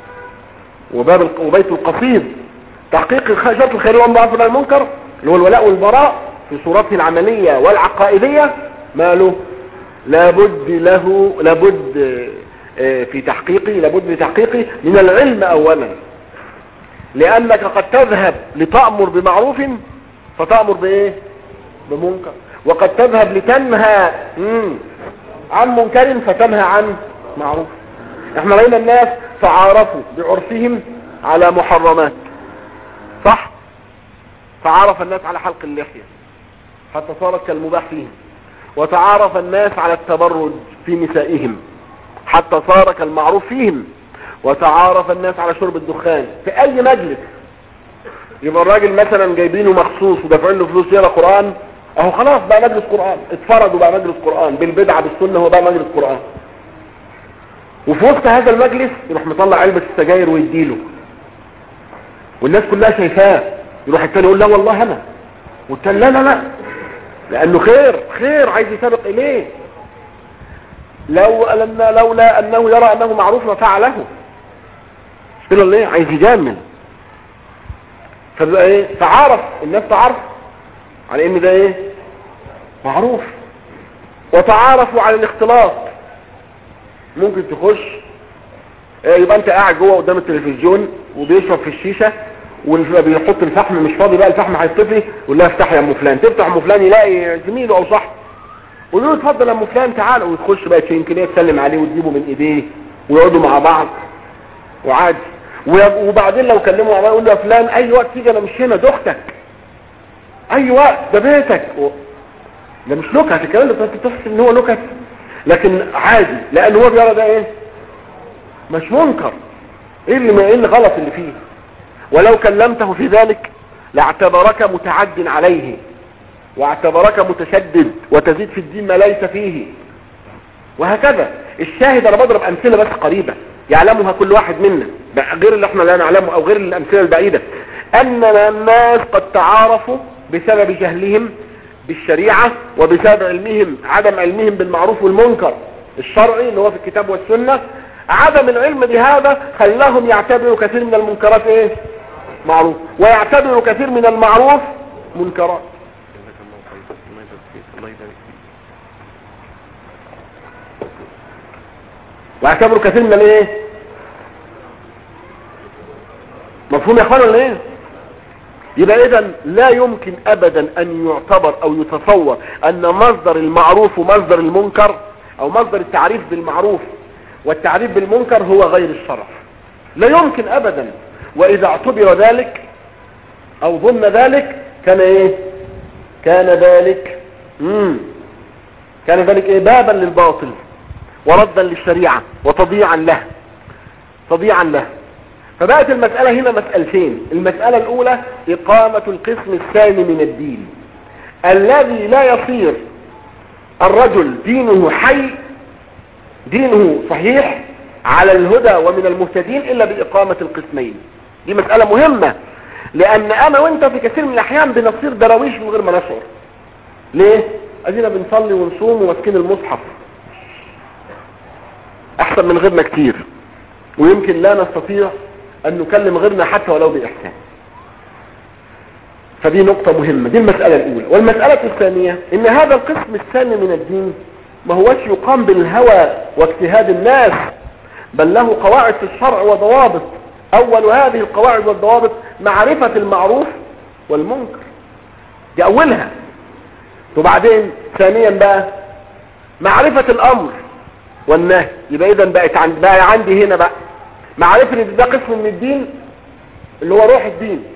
وباب وبيت القصيد تحقيق شرط الخيرية والمعروف عن المنكر اللي هو الولاء والبراء في صورته العملية والعقائدية ماله لابد له لابد في تحقيقه لابد لتحقيقه من العلم اولا لانك قد تذهب لتأمر بمعروف فتأمر بايه بمنكر وقد تذهب لتنهى مم. عن منكر فتنهى عن معروف احنا رأينا الناس تعارفوا بعرفهم على محرمات صح تعارف الناس على حلق اللحية حتى صارت كالمباح فيهم وتعارف الناس على التبرج في نسائهم حتى صار كالمعروف فيهم وتعارف الناس على شرب الدخان في اي مجلس يبقى الراجل مثلا جايبينه مخصوص ودافعين له فلوس يقرا قران اهو خلاص بقى مجلس قران اتفرد وبقى مجلس قران بالبدعه بالسنه هو بقى مجلس قران وفي وسط هذا المجلس يروح مطلع علبه السجاير ويديله والناس كلها شايفاه يروح التاني يقول لا والله انا والتاني لا لا لا لانه خير خير عايز يسابق اليه لو لما لولا انه يرى انه معروف ما فعله مش كده ليه عايز يجامل فبقى ايه تعارف الناس تعرف على ان ده ايه معروف وتعارفوا على الاختلاط ممكن تخش إيه يبقى انت قاعد جوه قدام التلفزيون وبيشرب في الشيشه وبيحط الفحم مش فاضي بقى الفحم هيطفي يقول لها افتح يا ام فلان تفتح ام فلان يلاقي زميله او صاحبه يقول له اتفضل يا ام فلان تعال وتخش بقى يمكن هي تسلم عليه وتجيبه من ايديه ويقعدوا مع بعض وعادي و- وبعدين لو كلموا عمال يقول له يا فلان اي وقت تيجي انا مش هنا ده اختك اي وقت ده بيتك و... ده مش نكت الكلام ده انت تحس ان هو نكت لكن عادي لان هو بيرى ده ايه مش منكر ايه اللي ايه اللي غلط اللي فيه ولو كلمته في ذلك لاعتبرك متعد عليه واعتبرك متشدد وتزيد في الدين ما ليس فيه وهكذا الشاهد انا بضرب امثله بس قريبه يعلمها كل واحد منا بقى غير اللي احنا لا نعلمه او غير الامثله البعيده ان الناس قد تعارفوا بسبب جهلهم بالشريعه وبسبب علمهم عدم علمهم بالمعروف والمنكر الشرعي اللي هو في الكتاب والسنه عدم العلم بهذا خلاهم يعتبروا كثير من المنكرات ايه معروف ويعتبروا كثير من المعروف منكرات ويعتبروا كثير من الايه مفهوم يا اخوان ولا ايه يبقى اذا لا يمكن ابدا ان يعتبر او يتصور ان مصدر المعروف ومصدر المنكر او مصدر التعريف بالمعروف والتعريف بالمنكر هو غير الشرع لا يمكن ابدا واذا اعتبر ذلك او ظن ذلك كان ايه كان ذلك مم. كان ذلك ايه بابا للباطل وردا للشريعة وتضييعا له تضييعا له فبقت المسألة هنا مسألتين المسألة الأولى إقامة القسم الثاني من الدين الذي لا يصير الرجل دينه حي دينه صحيح على الهدى ومن المهتدين إلا بإقامة القسمين دي مسألة مهمة لأن أنا وأنت في كثير من الأحيان بنصير دراويش من غير ما نشعر ليه؟ أدينا بنصلي ونصوم وماسكين المصحف أحسن من غيرنا كتير ويمكن لا نستطيع أن نكلم غيرنا حتى ولو بإحسان فدي نقطة مهمة دي المسألة الأولى والمسألة الثانية إن هذا القسم الثاني من الدين ما هوش يقام بالهوى واجتهاد الناس بل له قواعد في الشرع وضوابط أول هذه القواعد والضوابط معرفة المعروف والمنكر دي أولها وبعدين ثانيا بقى معرفة الأمر والنهي يبقى إذا بقت عند بقى عندي هنا بقى معرفة ان ده قسم من الدين اللي هو روح الدين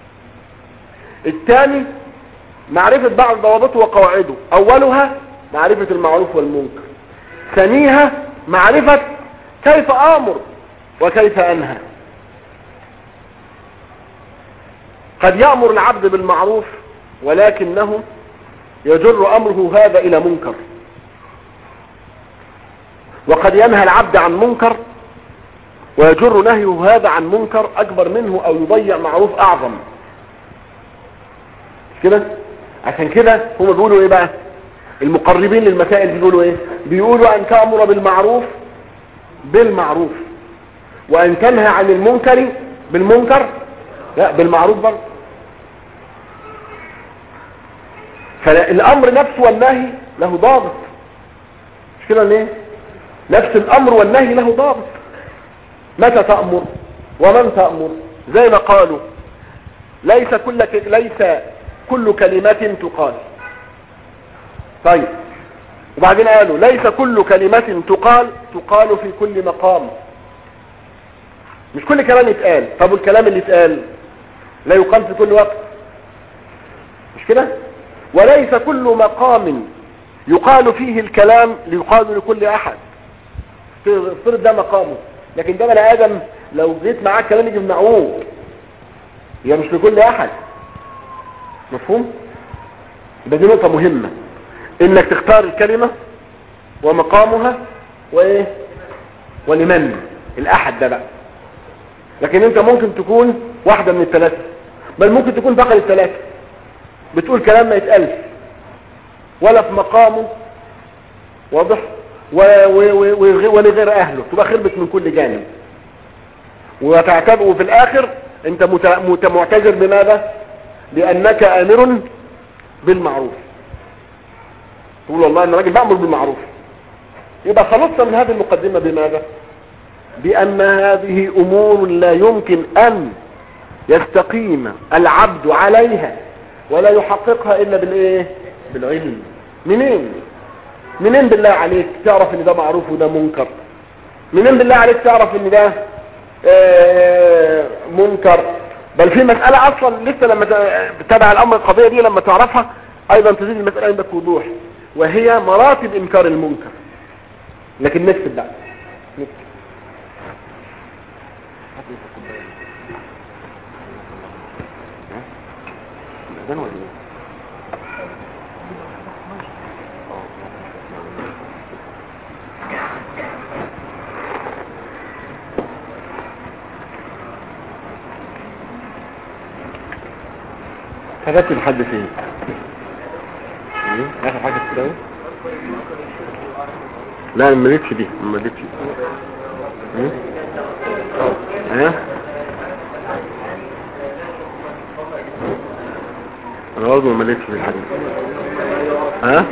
الثاني معرفة بعض ضوابطه وقواعده اولها معرفة المعروف والمنكر ثانيها معرفة كيف امر وكيف انهى قد يأمر العبد بالمعروف ولكنه يجر امره هذا الى منكر وقد ينهى العبد عن منكر ويجر نهيه هذا عن منكر اكبر منه او يضيع معروف اعظم مش كده عشان كده هم بيقولوا ايه بقى المقربين للمسائل بيقولوا ايه بيقولوا ان تأمر بالمعروف بالمعروف وان تنهى عن المنكر بالمنكر لا بالمعروف برضه فالامر نفسه والنهي له ضابط مش كده ليه نفس الامر والنهي له ضابط متى تأمر ومن تأمر زي ما قالوا ليس كل ك... ليس كل كلمة تقال طيب وبعدين قالوا ليس كل كلمة تقال تقال في كل مقام مش كل كلام يتقال طب والكلام اللي يتقال لا يقال في كل وقت مش كده وليس كل مقام يقال فيه الكلام ليقال لكل احد افترض ده مقامه لكن ده بني ادم لو جيت معاه كلام يجي يمنعوه هي مش لكل احد مفهوم يبقى دي نقطه مهمه انك تختار الكلمه ومقامها وايه ولمن الاحد ده بقى لكن انت ممكن تكون واحده من الثلاثه بل ممكن تكون فقط الثلاثه بتقول كلام ما يتقالش ولا في مقامه واضح و- و- و- و- ولغير اهله تبقى خربت من كل جانب وتعتبر وفي الاخر انت مت- مت- معتذر بماذا لانك امر بالمعروف تقول والله انا راجل بامر بالمعروف يبقى خلصت من هذه المقدمه بماذا بان هذه امور لا يمكن ان يستقيم العبد عليها ولا يحققها الا بالايه بالعلم منين منين بالله عليك تعرف ان ده معروف وده منكر منين بالله عليك تعرف ان ده آه، منكر بل في مسألة اصلا لسه لما ت- تتابع الامر القضية دي لما تعرفها ايضا تزيد المسألة عندك وضوح وهي مراتب انكار المنكر لكن نكتب بقى نكتب الأذان ولا إيه؟ كتبت لحد فين ايه اخر حاجه كده اهو لا انا ما مليتش دي ما مليتش ايه ايه انا برضه ما مليتش دي الحاجه ها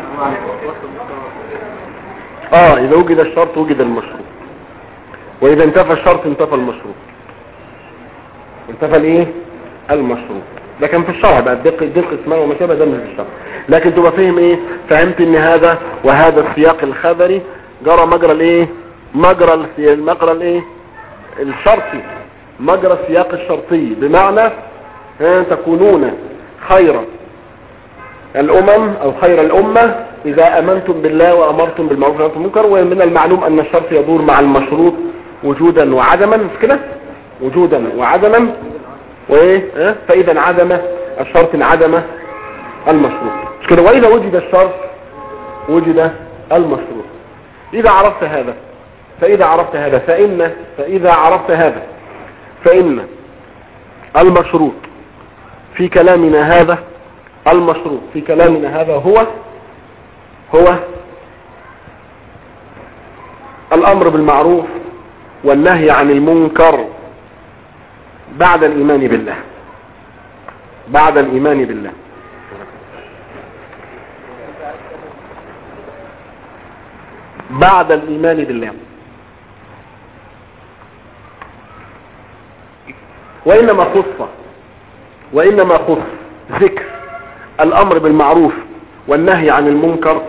اه اذا وجد الشرط وجد المشروط واذا انتفى الشرط انتفى المشروط انتفى الايه المشروط ده كان في الشرع بقى الدق الدق اسمه وما شابه ده مش في الشرع لكن تبقى فاهم ايه فهمت ان هذا وهذا السياق الخبري جرى مجرى الايه مجرى السي- مجرى الايه الشرطي مجرى السياق الشرطي بمعنى ها، تكونون خير الامم او خير الامة اذا امنتم بالله وامرتم بالمعروف ونهيتم عن المنكر ومن المعلوم ان الشرط يدور مع المشروط وجودا وعدما مش كده وجودا وعدما وايه ها؟ فاذا انعدم الشرط انعدم المشروط مش كده واذا وجد الشرط وجد المشروط اذا عرفت هذا فاذا عرفت هذا فان فاذا عرفت هذا فان المشروط في كلامنا هذا المشروط في كلامنا هذا هو هو الامر بالمعروف والنهي عن المنكر بعد الايمان بالله بعد الايمان بالله بعد الايمان بالله وانما خص وانما خص ذكر الامر بالمعروف والنهي عن المنكر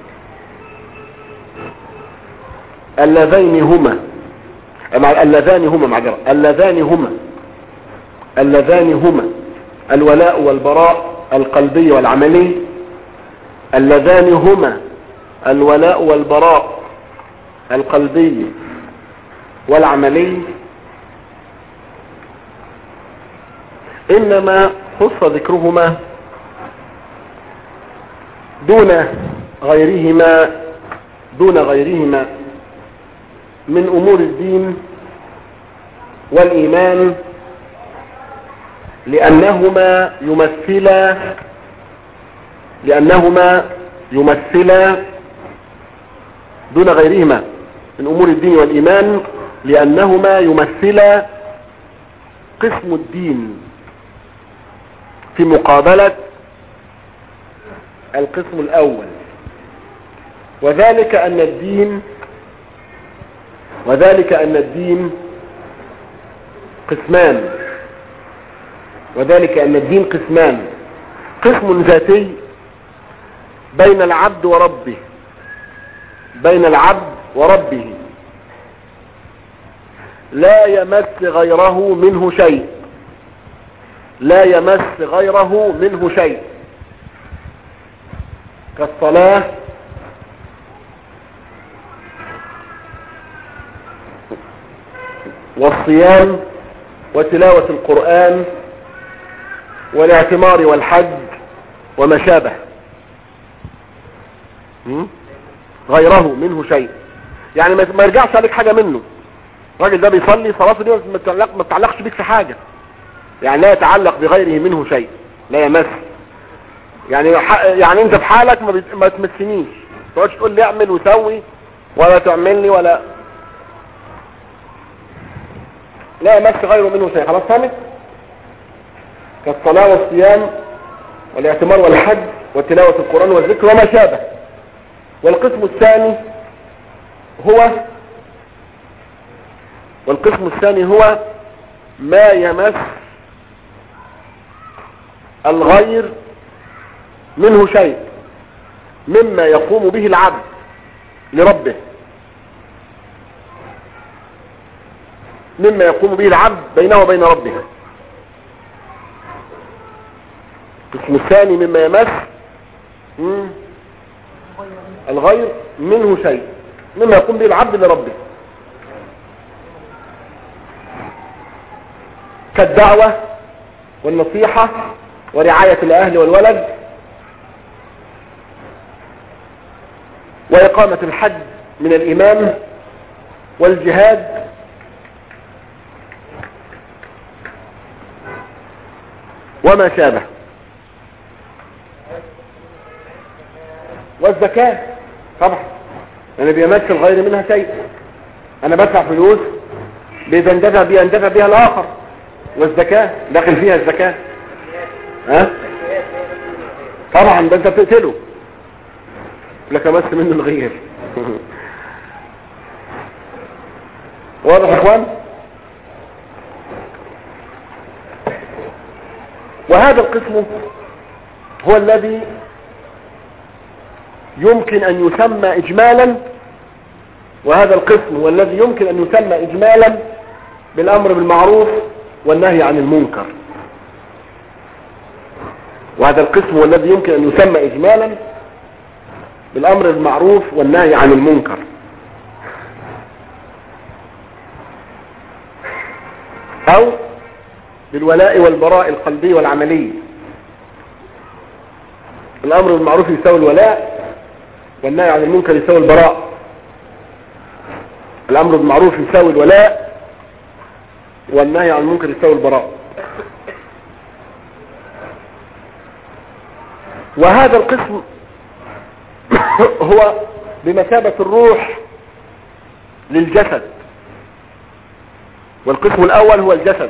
اللذين هما مع- اللذان هما معذرة اللذان هما اللذان هما الولاء والبراء القلبي والعملي اللذان هما الولاء والبراء القلبي والعملي انما خص ذكرهما دون غيرهما دون غيرهما من امور الدين والايمان لانهما يمثلا لانهما يمثلا دون غيرهما من امور الدين والايمان لانهما يمثلا قسم الدين في مقابلة القسم الاول وذلك ان الدين وذلك ان الدين قسمان وذلك أن الدين قسمان قسم ذاتي بين العبد وربه بين العبد وربه لا يمس غيره منه شيء لا يمس غيره منه شيء كالصلاة والصيام وتلاوة القرآن والاعتمار والحج وما شابه م? غيره منه شيء يعني ما ما يرجعش عليك حاجة منه الراجل ده بيصلي صلاته دي ما تتعلق- ما تتعلقش بيك في حاجة يعني لا يتعلق بغيره منه شيء لا يمس يعني ح- يعني انت في حالك ما, بت- ما تمسنيش ما تقعدش تقول لي اعمل وسوي ولا تعملني ولا لا يمس غيره منه شيء خلاص فهمت كالصلاة والصيام والاعتمار والحج وتلاوة القرآن والذكر وما شابه والقسم الثاني هو والقسم الثاني هو ما يمس الغير منه شيء مما يقوم به العبد لربه مما يقوم به العبد بينه وبين ربه القسم الثاني مما يمس مم، الغير منه شيء مما يقوم به العبد لربه كالدعوة والنصيحة ورعاية الأهل والولد وإقامة الحج من الإمام والجهاد وما شابه والزكاة طبعا أنا بيمس الغير منها شيء أنا بدفع فلوس بيندفع بيها يندفع بها الآخر والزكاة داخل فيها الزكاة ها طبعا ده انت بتقتله لك مس منه الغير واضح يا اخوان وهذا القسم هو الذي يمكن ان يسمى اجمالا وهذا القسم هو الذي يمكن ان يسمى اجمالا بالامر بالمعروف والنهي عن المنكر وهذا القسم هو الذي يمكن ان يسمى اجمالا بالامر بالمعروف والنهي عن المنكر او بالولاء والبراء القلبي والعملي الامر بالمعروف يساوي الولاء والنهي عن المنكر يساوي البراء الامر بالمعروف يساوي الولاء والنهي عن المنكر يساوي البراء وهذا القسم هو بمثابة الروح للجسد والقسم الأول هو الجسد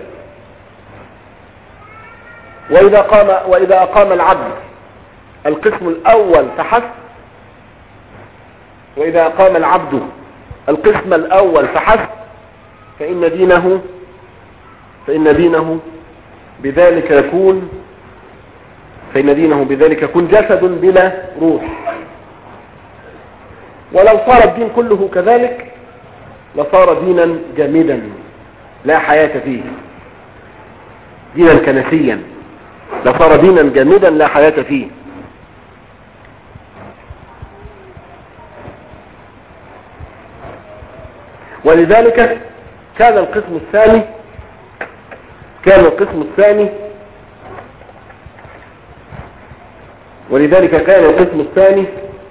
وإذا قام وإذا أقام العبد القسم الأول فحسب وإذا أقام العبد القسم الأول فحسب فإن دينه فإن دينه بذلك يكون فإن دينه بذلك يكون جسد بلا روح ولو صار الدين كله كذلك لصار دينا جامدا لا حياة فيه دينا كنسيا لصار دينا جامدا لا حياة فيه ولذلك كان القسم الثاني كان القسم الثاني ولذلك كان القسم الثاني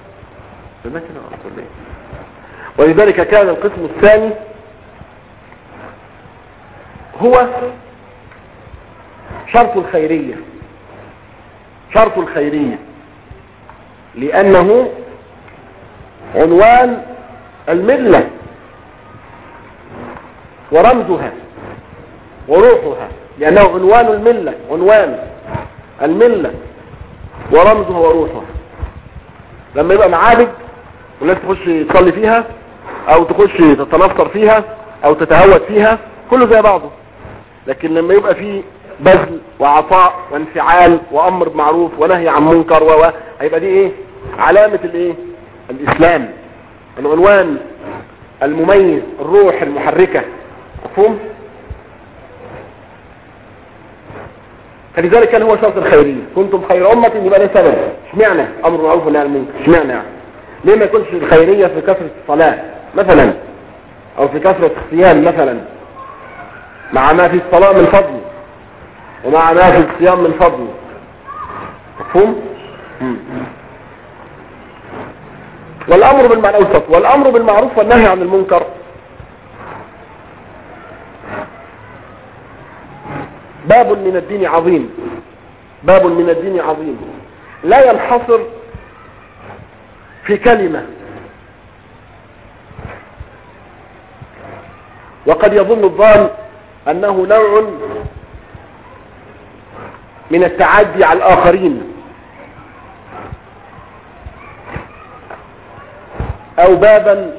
ولذلك كان القسم الثاني هو شرط الخيرية شرط الخيرية لأنه عنوان الملة ورمزها وروحها لأنه عنوان الملة عنوان الملة ورمزها وروحها لما يبقى معابد والناس تخش تصلي فيها او تخش تتنصر فيها او تتهوت فيها كله زي بعضه لكن لما يبقى في بذل وعطاء وانفعال وامر بمعروف ونهي عن منكر و و- هيبقى دي ايه علامة الايه الاسلام العنوان المميز الروح المحركة مفهوم فلذلك كان هو شرط الخيرية كنتم خير أمة يبقى ده سبب اشمعنى أمر بالمعروف والنهي عن المنكر اشمعنى يعني ليه ما يكونش الخيرية في كثرة الصلاة مثلا أو في كثرة الصيام مثلا مع ما في الصلاة من فضل ومع ما في الصيام من فضل مفهوم؟ مم. والأمر بالمعروف والأمر بالمعروف والنهي عن المنكر باب من الدين عظيم باب من الدين عظيم لا ينحصر في كلمة وقد يظن الظان أنه نوع من التعدي على الآخرين أو بابا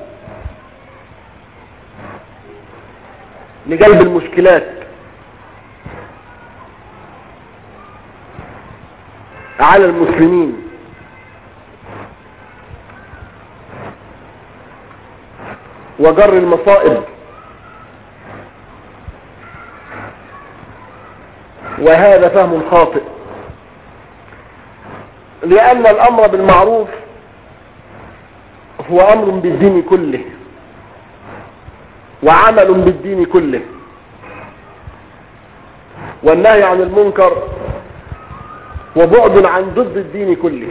لجلب المشكلات على المسلمين وجر المصائب وهذا فهم خاطئ لأن الأمر بالمعروف هو أمر بالدين كله وعمل بالدين كله والنهي عن المنكر وبعد عن ضد الدين كله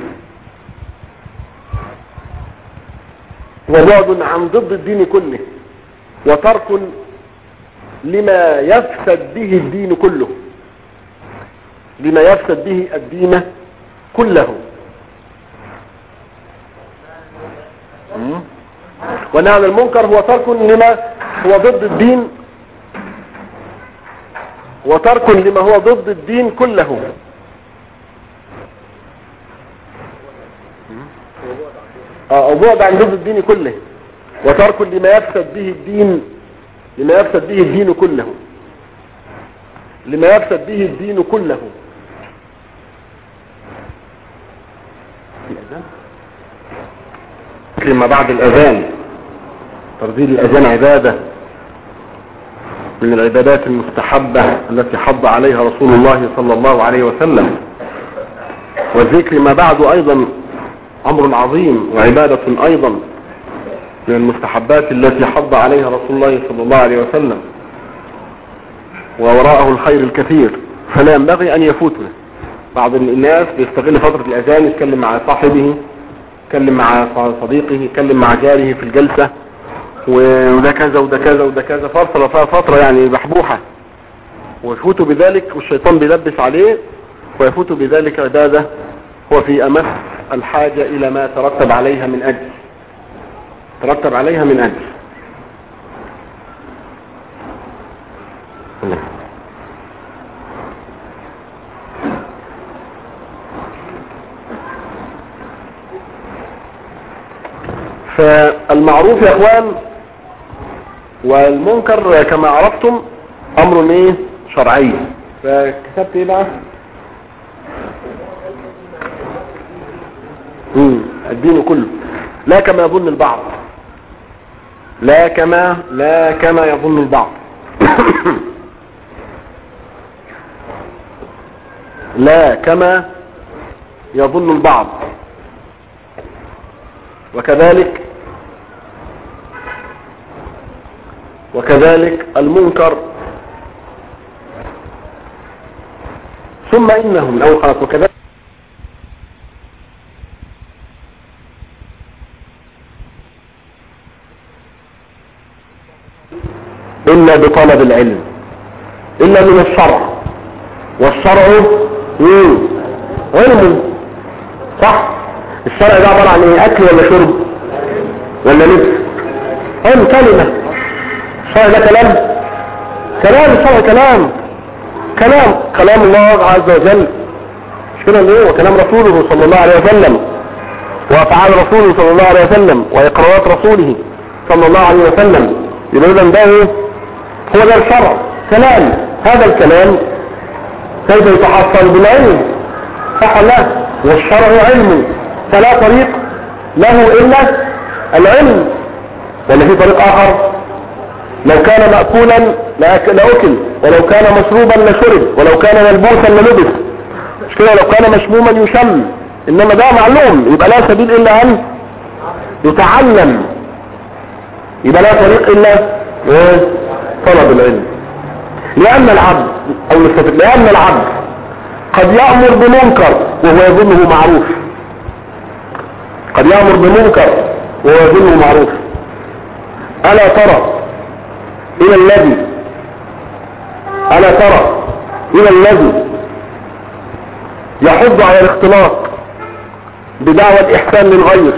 وبعد عن ضد الدين كله وترك لما يفسد به الدين كله لما يفسد به الدين كله مم. والنهي عن المنكر هو ترك لما هو ضد الدين وترك لما هو ضد الدين كله آه، او بعد عن ضد الدين كله وترك لما يفسد به الدين لما يفسد به الدين كله لما يفسد به الدين كله لما بعد الأذان ترديد الأذان عبادة من العبادات المستحبة التي حض عليها رسول الله صلى الله عليه وسلم والذكر ما بعد أيضا أمر عظيم وعبادة أيضا من المستحبات التي حض عليها رسول الله صلى الله عليه وسلم ووراءه الخير الكثير فلا ينبغي أن يفوته بعض الناس بيستغل فترة الأذان يتكلم مع صاحبه يتكلم مع صديقه يتكلم مع جاره في الجلسة وده كذا وده كذا وده كذا فترة فيها فترة يعني محبوحة ويفوت بذلك والشيطان بيلبس عليه ويفوت بذلك عبادة هو في أمس الحاجة إلى ما ترتب عليها من أجل ترتب عليها من أجل فالمعروف يا اخوان والمنكر كما عرفتم امر ايه شرعي فكتبت ايه بقى مم. الدين كله لا كما يظن البعض لا كما لا كما يظن البعض لا كما يظن البعض وكذلك وكذلك المنكر ثم إنهم أو خلاص وكذلك إلا بطلب العلم إلا من الشرع والشرع مم. علم صح الشرع ده عبارة عن ايه اكل ولا شرب ولا لبس علم كلمة الشرع ده كلام كلام الشرع كلام كلام كلام الله عز وجل مش كده ليه وكلام رسوله صلى الله عليه وسلم وافعال رسوله صلى الله عليه وسلم واقرارات رسوله صلى الله عليه وسلم يبقى اذا ده ايه هو ده الشرع كلام هذا الكلام كيف يتحصل بالعلم صح ولا لا والشرع علم فلا طريق له الا العلم ولا في طريق اخر لو كان مأكولا لأك- لأكل ولو كان مشروبا لشرب ولو كان ملبوسا للبس مش كده لو كان مشموما يشم انما ده معلوم يبقى لا سبيل الا ان يتعلم يبقى لا طريق الا إيه؟ طلب العلم لان العبد او نستفيد لان العبد قد يأمر بمنكر وهو يظنه معروف قد يأمر بمنكر وهو يظنه معروف ألا ترى إلى الذي ألا ترى إلى الذي يحض على الاختلاط بدعوى الإحسان للغير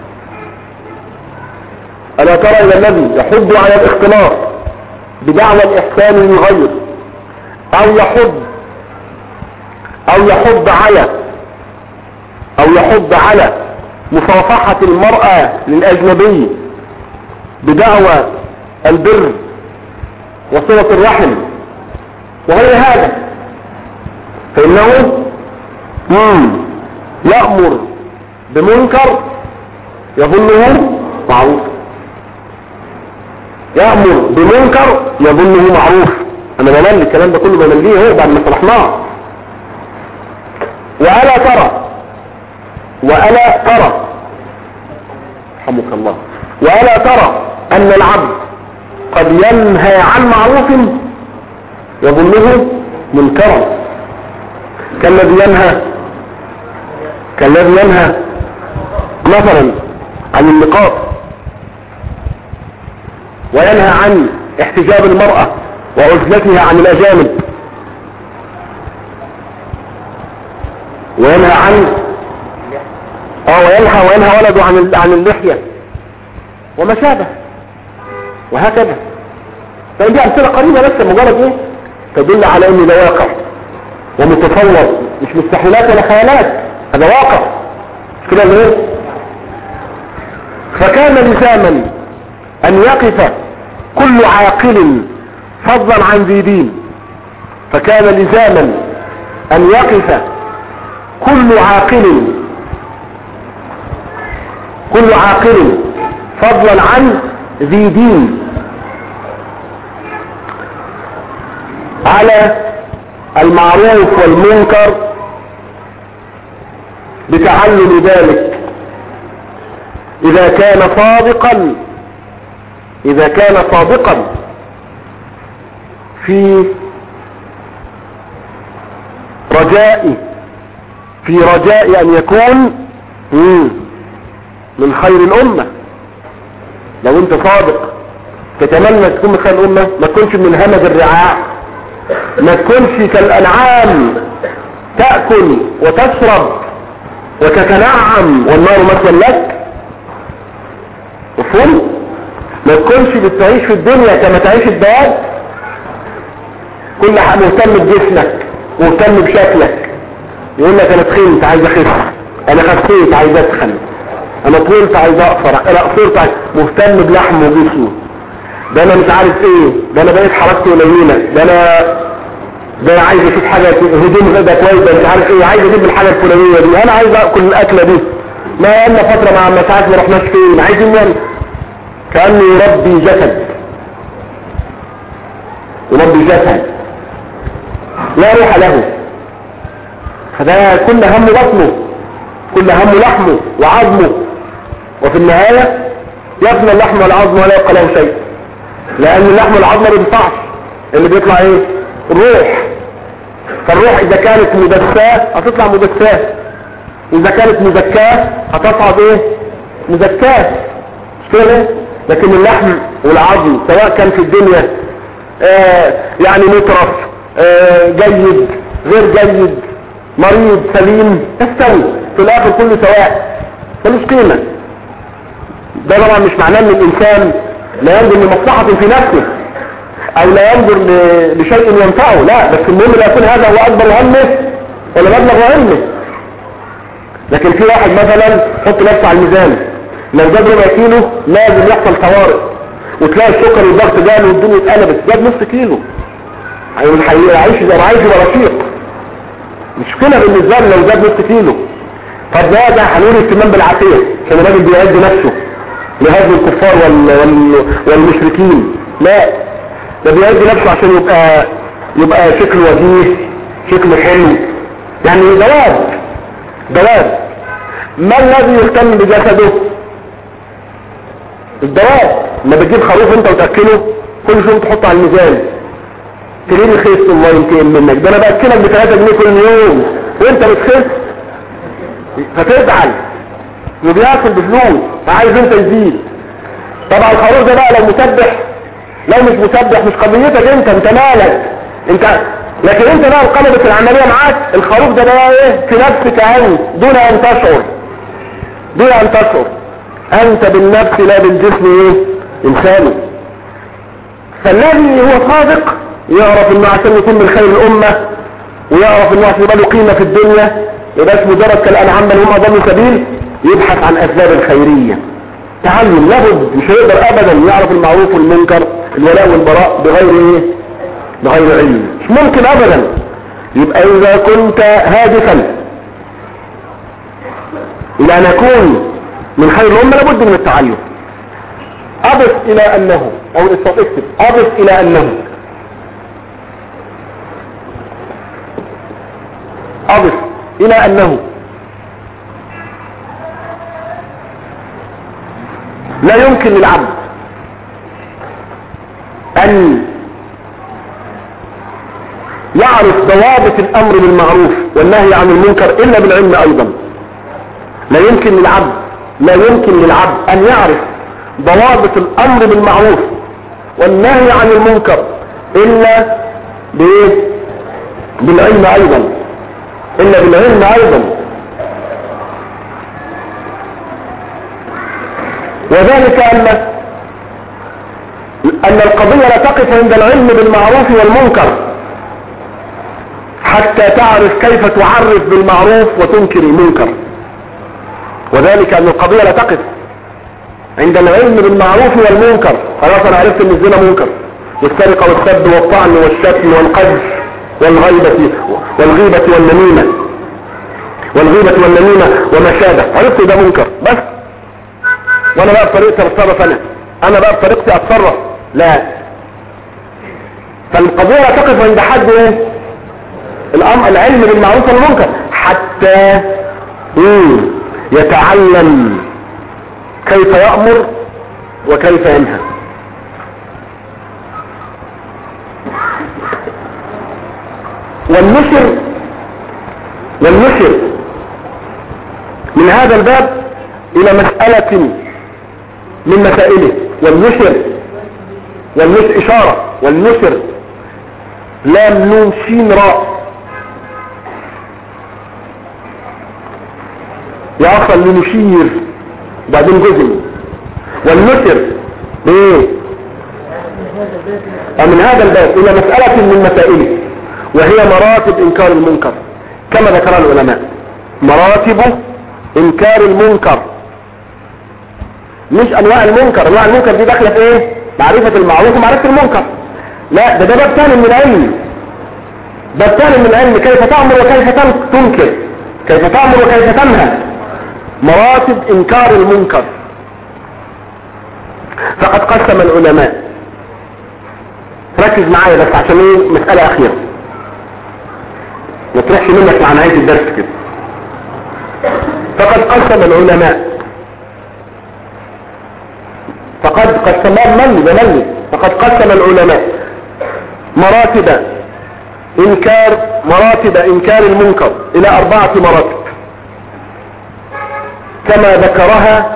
ألا ترى إلى الذي يحض على الاختلاط بدعوى الإحسان للغير أو يحض أو يحض على أو يحض على مصافحة المرأة للأجنبي بدعوى البر وصلة الرحم وغير هذا فإنه مم، يأمر بمنكر يظنه معروف يأمر بمنكر يظنه معروف أنا بمل الكلام ده كله بمليه هو بعد ما صلحناه وألا ترى وألا ترى رحمك الله وألا ترى أن العبد قد ينهى عن معروف يظنه منكرا كالذي ينهى كالذي ينهى مثلا عن النقاط وينهى عن احتجاب المرأة وعزلتها عن الأجانب وينهى عن اه وينهى وينهى ولده عن ال- عن اللحية وما شابه وهكذا فدي امثله قريبه بس مجرد ايه تدل على ان ده واقع ومتصور مش مستحيلات ولا خيالات هذا واقع مش كده ولا ايه فكان لزاما ان يقف كل عاقل فضلا عن ذي دين فكان لزاما ان يقف كل عاقل كل عاقل فضلا عن ذي دين على المعروف والمنكر بتعلم ذلك اذا كان صادقا اذا كان صادقا في رجاء في رجاء ان يكون مم، من خير الامه لو انت صادق تتمنى تكون من خير الامه ما تكونش من همج الرعاع ما تكونش كالانعام تاكل وتشرب وتتنعم والنار مثوى لك مفهوم ما تكونش بتعيش في الدنيا كما تعيش الدواب كل حاجه مهتم بجسمك مهتم بشكلك يقول لك انا تخنت عايز اخس انا خسيت عايز اتخن انا طولت عايز اقصر انا قصرت عايز مهتم بلحمه وجسمه ده انا مش عارف ايه ده انا بقيت حركتي قليله ده انا ده انا عايز اشوف حاجه هدوم ده كويس ده مش عارف ايه عايز اجيب الحاجه الفلانيه دي انا عايز اكل الاكله دي ما لنا فتره مع ما ساعات ما رحناش فين عايزين نعمل كانه يربي جسد يربي جسد لا روح له فده كل هم بطنه كل هم لحمه وعظمه وفي النهاية يفنى اللحم والعظم ولا يبقى له شيء لأن اللحم والعظم ما بينفعش اللي بيطلع ايه الروح فالروح إذا كانت مدساه هتطلع مدساه وإذا كانت مزكاه هتصعد ايه مزكاه مش كده ليه؟ لكن اللحم والعظم سواء كان في الدنيا آه يعني مترف آه جيد غير جيد مريض سليم تستوي في الاخر كله سواء ملوش قيمة ده طبعا مش معناه ان الانسان لا ينظر لمصلحة في نفسه او لا ينظر ل- لشيء ينفعه لا بس المهم لا يكون هذا هو اكبر همه ولا مبلغ علمه لكن في واحد مثلا حط نفسه على الميزان لو زاد ربع كيلو لازم يحصل طوارئ وتلاقي السكر والضغط جاله والدنيا اتقلبت زاد نص كيلو هيعيش زي ما عايش يبقى رشيق مشكلة بالنسبة له لو زاد نص كيلو طب ده ده هنقول اهتمام بالعافية عشان الراجل بيعد نفسه لهذه الكفار وال... وال... والمشركين لا ده بيعد نفسه عشان يبقى يبقى شكله وجيه شكله حلو يعني دواب دواب ما الذي يهتم بجسده الدواب ما بتجيب خروف انت وتاكله كل شويه تحطه على الميزان تريد خيس الله ينتقم منك ده انا باكلك ب 3 جنيه كل يوم وانت بتخس فتزعل وبياكل بفلوس فعايز انت يزيد طبعا الخروف ده بقى لو مسبح لو مش مسبح مش قضيتك انت انت مالك انت لكن انت بقى انقلبت العمليه معاك الخروف ده بقى ايه في نفسك انت دون ان تشعر دون ان تشعر انت بالنفس لا بالجسم ايه انساني فالذي هو صادق يعرف انه عشان يكون من خير الامة ويعرف انه عشان يبقى له قيمة في الدنيا يبقى اسمه درج كالانعام بل هم اضل سبيل يبحث عن اسباب الخيرية تعلم لابد مش هيقدر ابدا يعرف المعروف والمنكر الولاء والبراء بغير ايه بغير علم مش ممكن ابدا يبقى اذا كنت هادفا الى ان اكون من خير الامة لابد من التعلم اضف الى انه او اكتب اضف الى انه اضف الى انه لا يمكن للعبد ان يعرف ضوابط الامر بالمعروف والنهي عن المنكر الا بالعلم ايضا لا يمكن للعبد لا يمكن للعبد ان يعرف ضوابط الامر بالمعروف والنهي عن المنكر الا بايه بالعلم ايضا الا بالعلم ايضا وذلك ان ان القضية لا تقف عند العلم بالمعروف والمنكر حتى تعرف كيف تعرف بالمعروف وتنكر المنكر وذلك ان القضية لا تقف عند العلم بالمعروف والمنكر خلاص انا عرفت ان الزنا منكر والسرقة والسب والطعن والشتم والقذف والغيبة والغيبة والنميمة والغيبة والنميمة وما شابه عرفت ده منكر بس وانا بقى بطريقتي اتصرف انا انا بقى بطريقتي اتصرف لا فالقضية لا تقف عند حد ايه الامر العلم بالمعروف والمنكر حتى مم. يتعلم كيف يأمر وكيف ينهى والنشر والنشر من هذا الباب الى مسألة من مسائله والنشر والنشر اشارة والنشر لام نون شين راء يأصل لنشير بعدين جزم والنشر بايه من هذا الباب الى مسألة من مسائله وهي مراتب انكار المنكر كما ذكر العلماء مراتب انكار المنكر مش انواع المنكر انواع المنكر دي داخله في ايه معرفة المعروف ومعرفة المنكر لا ده ده باب ثاني من العلم باب ثاني من العلم كيف تأمر وكيف تنكر كيف تأمر وكيف تنهى مراتب انكار المنكر فقد قسم العلماء ركز معايا بس عشان ايه مسألة اخيرة ما تروحش منك مع نهاية الدرس كده فقد قسم العلماء فقد قسمان من بمن فقد قسم العلماء مراتب انكار مراتب انكار المنكر الى اربعة مراتب كما ذكرها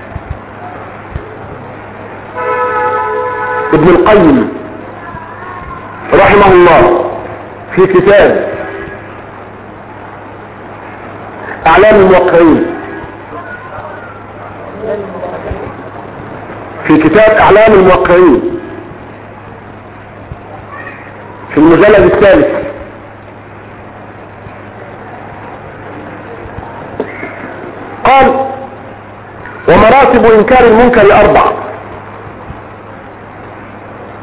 ابن القيم رحمه الله في كتاب اعلام الموقعين في كتاب اعلام الموقعين في المجلد الثالث قال ومراتب انكار المنكر اربع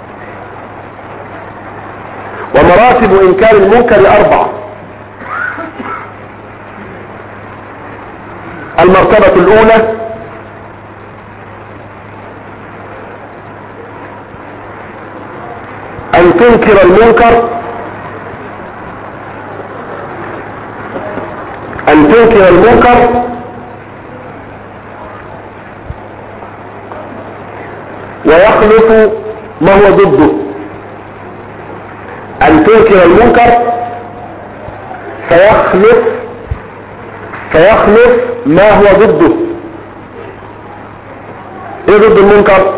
ومراتب انكار المنكر اربع والمرتبة الاولى ان تنكر المنكر ان تنكر المنكر ويخلف ما هو ضده ان تنكر المنكر فيخلف فيخلف ما هو ضده ايه ضد المنكر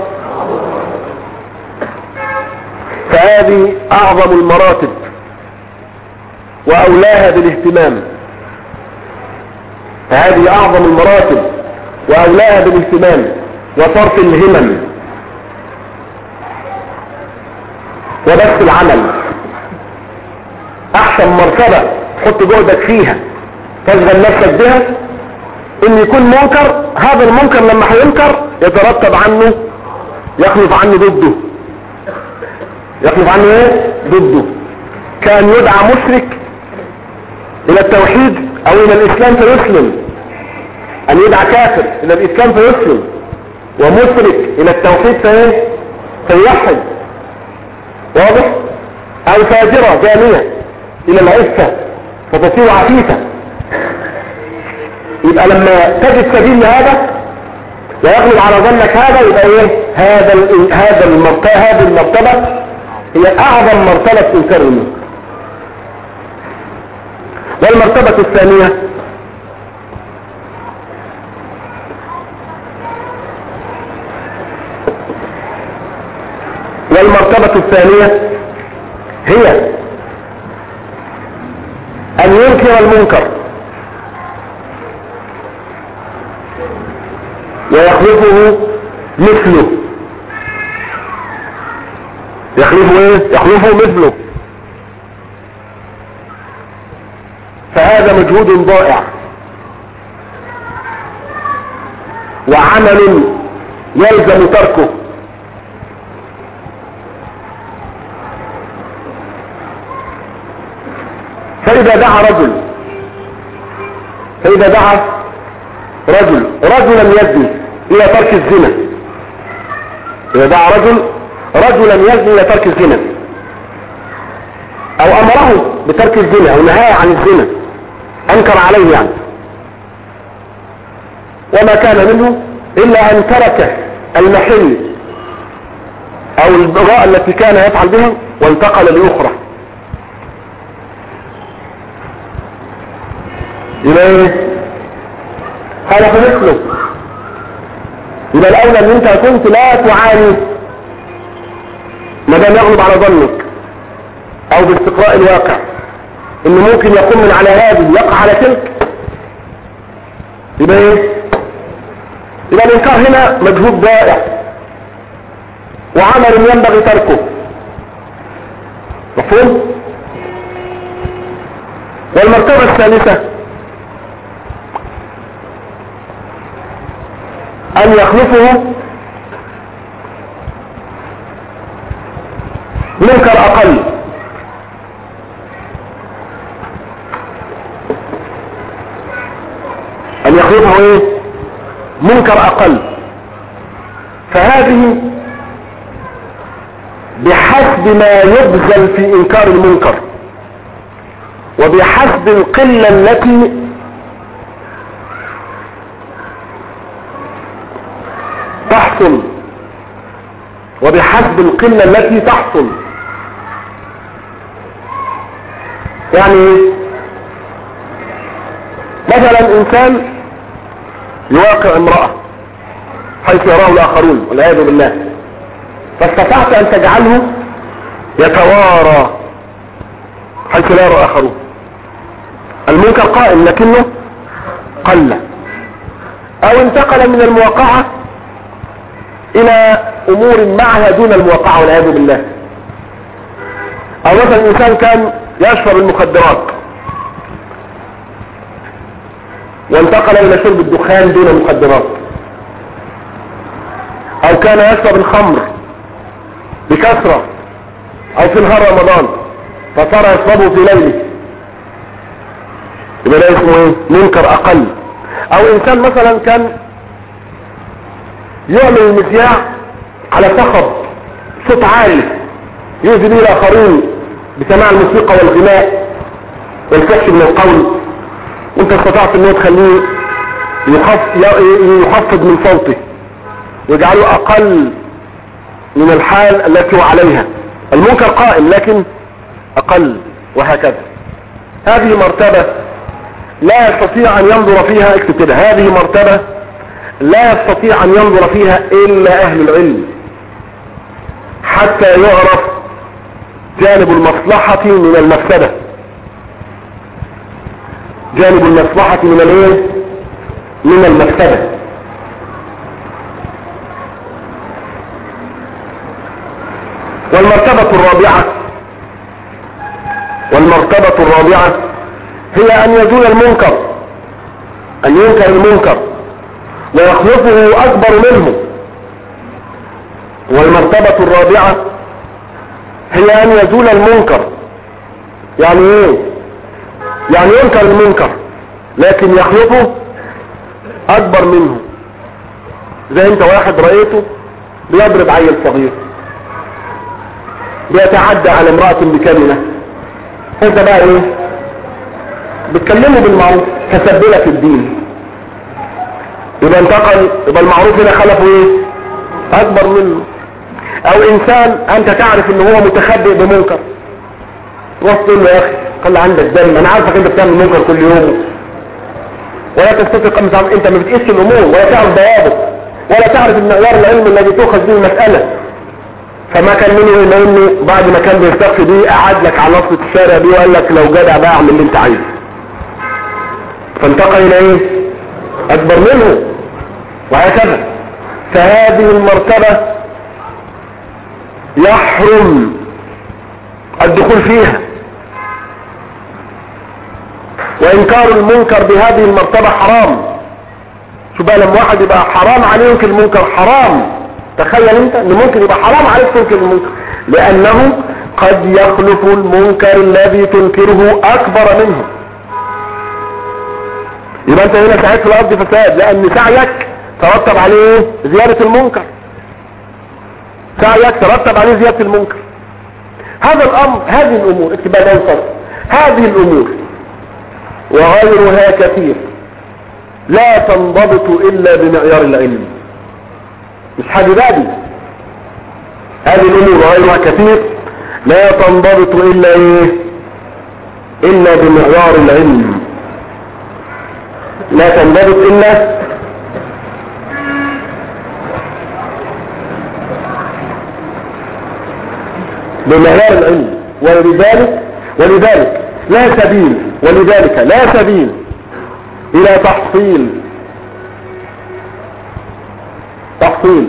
فهذه اعظم المراتب واولاها بالاهتمام فهذه اعظم المراتب واولاها بالاهتمام وصرف الهمم وبس العمل احسن مرتبة تحط جهدك فيها تشغل نفسك بها ان يكون منكر هذا المنكر لما هينكر يترتب عنه يخلف عنه ضده يخلف عنه ايه ضده كان يدعى مشرك الى التوحيد او الى الاسلام فيسلم ان يدعى كافر الى الاسلام فيسلم ومشرك الى التوحيد فايه فيوحد واضح او فاجرة جامية الى العفة فتصير عفيفة يبقى لما تجد سبيل لهذا ويغلب على ظنك هذا يبقى ايه هذا ال هذا المرتبة هذه المرتبة هي اعظم مرتبة انكار المنكر والمرتبة الثانية والمرتبة الثانية هي ان ينكر المنكر ويخلفه مثله يخلفه ايه يخلفه مثله فهذا مجهود ضائع وعمل يلزم تركه فإذا دعا رجل فإذا دعا رجل رجلا يزني إلى ترك الزنا إذا دعا رجل رجلا يزني إلى ترك الزنا أو أمره بترك الزنا أو نهاه عن الزنا أنكر عليه يعني وما كان منه إلا أن ترك المحل أو البغاء التي كان يفعل بها وانتقل لأخرى يبقى ايه هذا في مثله يبقى الاولى ان انت كنت لا تعاني ما دام يغلب على ظنك او باستقراء الواقع انه ممكن يقوم من على هذه يقع على تلك يبقى ايه يبقى الانكار هنا مجهود ضائع وعمل ينبغي تركه مفهوم والمرتبة الثالثة ان يخلفه منكر اقل ان يخلفه ايه منكر اقل فهذه بحسب ما يبذل في انكار المنكر وبحسب القلة التي تحصل وبحسب القلة التي تحصل يعني مثلا انسان يواقع امرأة حيث يراه الاخرون والعياذ بالله فاستطعت ان تجعله يتوارى حيث لا يرى اخرون المنكر قائم لكنه قل او انتقل من المواقعة الى امور معها دون المواقعة والعياذ بالله او مثلا انسان كان يشرب المخدرات وانتقل الى شرب الدخان دون المخدرات او كان يشرب الخمر بكثرة او في نهار رمضان فصار يشربه في ليله يبقى ده اسمه ايه منكر اقل او انسان مثلا كان يعمل المذياع على صخب صوت عالي يؤذي به الاخرين بسماع الموسيقى والغناء والفحش من القول وانت استطعت انه تخليه يخف- ي- يخفض من صوته ويجعله اقل من الحال التي هو عليها المنكر قائم لكن اقل وهكذا هذه مرتبة لا يستطيع ان ينظر فيها اكتب كده هذه مرتبة لا يستطيع ان ينظر فيها الا اهل العلم حتى يعرف جانب المصلحة من المفسدة جانب المصلحة من الايه من المفسدة والمرتبة الرابعة والمرتبة الرابعة هي ان يزول المنكر ان ينكر المنكر ويخلفه اكبر منه والمرتبة الرابعة هي ان يزول المنكر يعني ايه يعني ينكر المنكر لكن يخلفه اكبر منه زي انت واحد رأيته بيضرب عيل صغير بيتعدى على امرأة بكلمة انت بقى ايه بتكلمه بالمعروف كسبلك الدين يبقى انتقل يبقى المعروف هنا خلفه ايه اكبر منه او انسان انت تعرف ان هو متخبئ بمنكر روح تقول له يا اخي خلي عندك دم انا عارفك انت بتعمل منكر كل يوم ولا تستطيع قمص عم انت ما بتقيسش الامور ولا تعرف ضوابط ولا تعرف المعيار العلمي الذي تؤخذ به المسألة فما كان منه الا انه بعد ما كان بيستخفي بيه قعد لك على نصة الشارع دي وقال لك لو جدع بقى اعمل اللي انت عايزه فانتقل الى ايه اكبر منه وهكذا فهذه المرتبة يحرم الدخول فيها وانكار المنكر بهذه المرتبة حرام شو بقى لما واحد يبقى حرام عليه ينكر المنكر حرام تخيل انت ان ممكن يبقى حرام عليك تنكر المنكر لانه قد يخلف المنكر الذي تنكره اكبر منه يبقى انت هنا سعيد في الارض فساد لان سعيك ترتب عليه زيادة المنكر سعيك ترتب عليه زيادة المنكر هذا الامر هذه الامور اتباع ده هذه الامور وغيرها كثير لا تنضبط الا بمعيار العلم مش حاجة بادي هذه الامور وغيرها كثير لا تنضبط الا ايه الا بمعيار العلم لا تنضبط الا بمعيار العلم ولذلك ولذلك لا سبيل ولذلك لا سبيل الى تحصيل تحصيل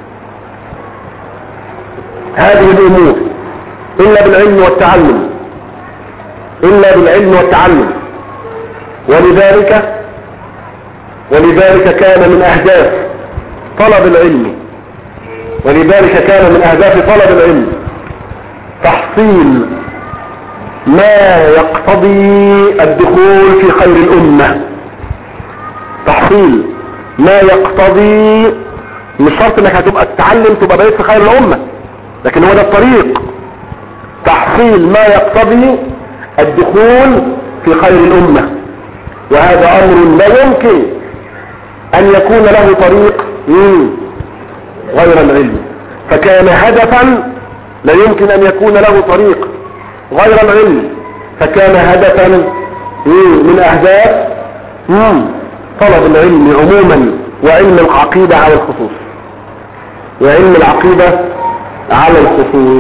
هذه الامور الا بالعلم والتعلم الا بالعلم والتعلم ولذلك ولذلك كان من اهداف طلب العلم ولذلك كان من اهداف طلب العلم تحصيل ما يقتضي الدخول في خير الامة تحصيل ما يقتضي مش شرط انك هتبقى تتعلم تبقى بقيت في خير الامة لكن هو ده الطريق تحصيل ما يقتضي الدخول في خير الامة وهذا امر لا يمكن ان يكون له طريق مم، غير العلم فكان هدفا لا يمكن ان يكون له طريق غير العلم فكان هدفا مم، من اهداف مم، طلب العلم عموما وعلم العقيدة على الخصوص وعلم العقيدة على الخصوص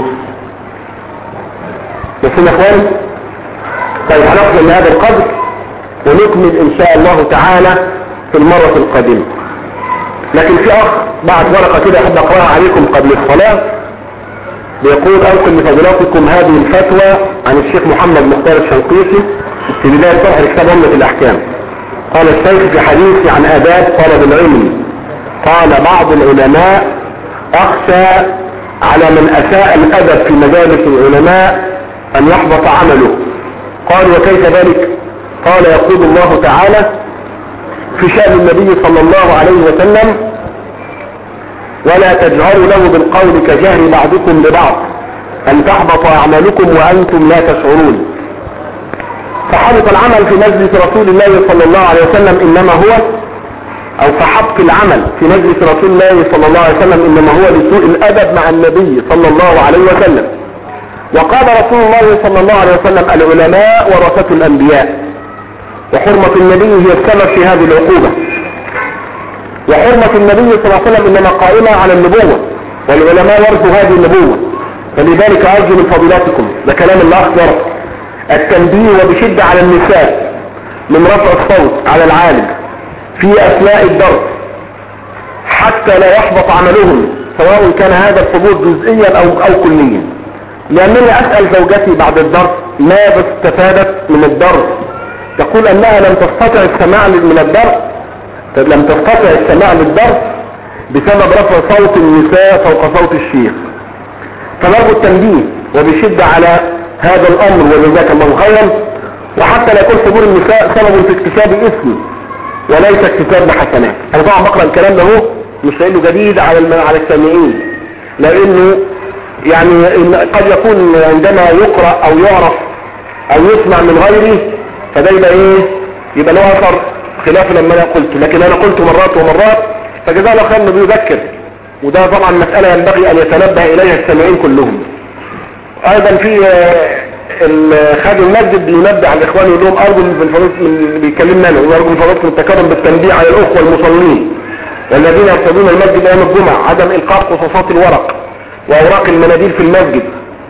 بس يا اخوان طيب هنقفل لهذا القدر ونكمل ان شاء الله تعالى في المرة القادمة لكن في اخ بعد ورقة كده احب اقراها عليكم قبل الصلاة بيقول انقل لفضلاتكم هذه الفتوى عن الشيخ محمد مختار الشنقيطي في بداية شرح كتاب أمة الأحكام قال الشيخ في حديث عن آداب طلب العلم قال بعض العلماء أخشى على من أساء الأدب في مجالس العلماء أن يحبط عمله قال وكيف ذلك قال يقول الله تعالى في شأن النبي صلى الله عليه وسلم ولا تجهروا له بالقول كجهر بعضكم ببعض أن تحبط أعمالكم وأنتم لا تشعرون فحبط العمل في مجلس رسول الله صلى الله عليه وسلم إنما هو أو فحبط العمل في مجلس رسول الله صلى الله عليه وسلم إنما هو لسوء الأدب مع النبي صلى الله عليه وسلم وقال رسول الله صلى الله عليه وسلم العلماء ورثة الأنبياء وحرمة النبي هي السبب في هذه العقوبة وحرمة النبي صلى الله عليه وسلم إنما قائمة على النبوة والعلماء ورثوا هذه النبوة فلذلك أرجو من فضيلاتكم ده كلام الله أكبر التنبيه وبشدة على النساء من رفع الصوت على العالم في أثناء الدرس حتى لا يحبط عملهم سواء كان هذا الحبوط جزئيا أو, أو كليا لأنني أسأل زوجتي بعد الدرس ماذا استفادت من الدرس تقول أنها لم تستطع السماع من الدرس لم تستطع السماع للدرس بسبب رفع صوت النساء فوق صوت الشيخ فنرجو التنبيه وبشدة على هذا الأمر وجزاك الله خيرا وحتى لا يكون حضور النساء سبب في اكتساب اسم وليس اكتساب بحسنات انا طبعا بقرا الكلام ده اهو مش لانه جديد على الم... على السامعين لانه يعني إن قد يكون عندما يقرا او يعرف او يسمع من غيره فده يبقى ايه يبقى له اثر خلاف لما انا قلت لكن انا قلت مرات ومرات فجزاه الله خير انه بيذكر وده طبعا مسألة ينبغي ان يتنبه اليها السامعين كلهم ايضا في خادم المسجد بينبه على الاخوان يقول لهم ارجو من الفضل من بيكلمنا له وارجو من فضلكم التكرم بالتنبيه على الاخوه المصلين والذين يرتدون المسجد ايام الجمعه عدم القاء قصاصات الورق واوراق المناديل في المسجد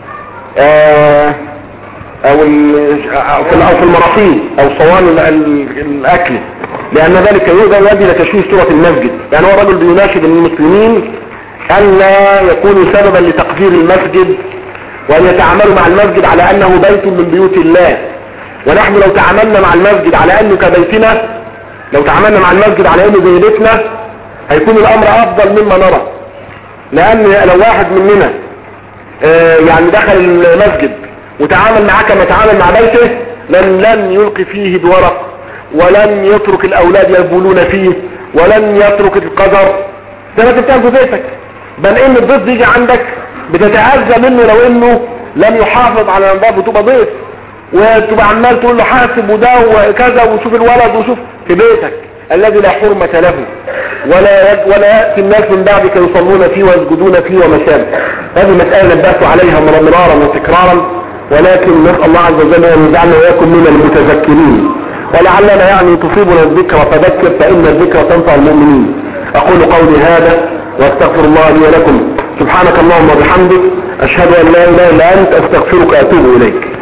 آه او او في المراصيد او صوان الاكل لان ذلك يؤدي الى تشويش صوره المسجد يعني هو رجل بيناشد المسلمين الا يكونوا سببا لتقدير المسجد وأن يتعاملوا مع المسجد على أنه بيت من بيوت الله ونحن لو تعاملنا مع المسجد على أنه كبيتنا لو تعاملنا مع المسجد على أنه زي بيتنا هيكون الأمر أفضل مما نرى لأن لو واحد مننا آه يعني دخل المسجد وتعامل معاه كما تعامل مع بيته لن لن يلقي فيه بورق ولن يترك الأولاد يبولون فيه ولن يترك القدر ده ما تبتعد في بيتك بل ان الضيف يجي عندك بتتعزى منه لو انه لم يحافظ على نظافه وتبقى ضيف وتبقى عمال تقول له حاسب وده وكذا وشوف الولد وشوف في بيتك الذي لا حرمة له ولا يد ولا يأتي الناس من بعدك يصلون فيه ويسجدون فيه وما شابه هذه مسألة نبهت عليها مرارا وتكرارا ولكن نسأل الله عز وجل أن يجعلنا وإياكم من المتذكرين ولعلنا يعني تصيبنا الذكرى فذكر فإن الذكرى تنفع المؤمنين أقول قولي هذا واستغفر الله لي ولكم سبحانك اللهم وبحمدك أشهد أن لا إله إلا أنت أستغفرك وأتوب إليك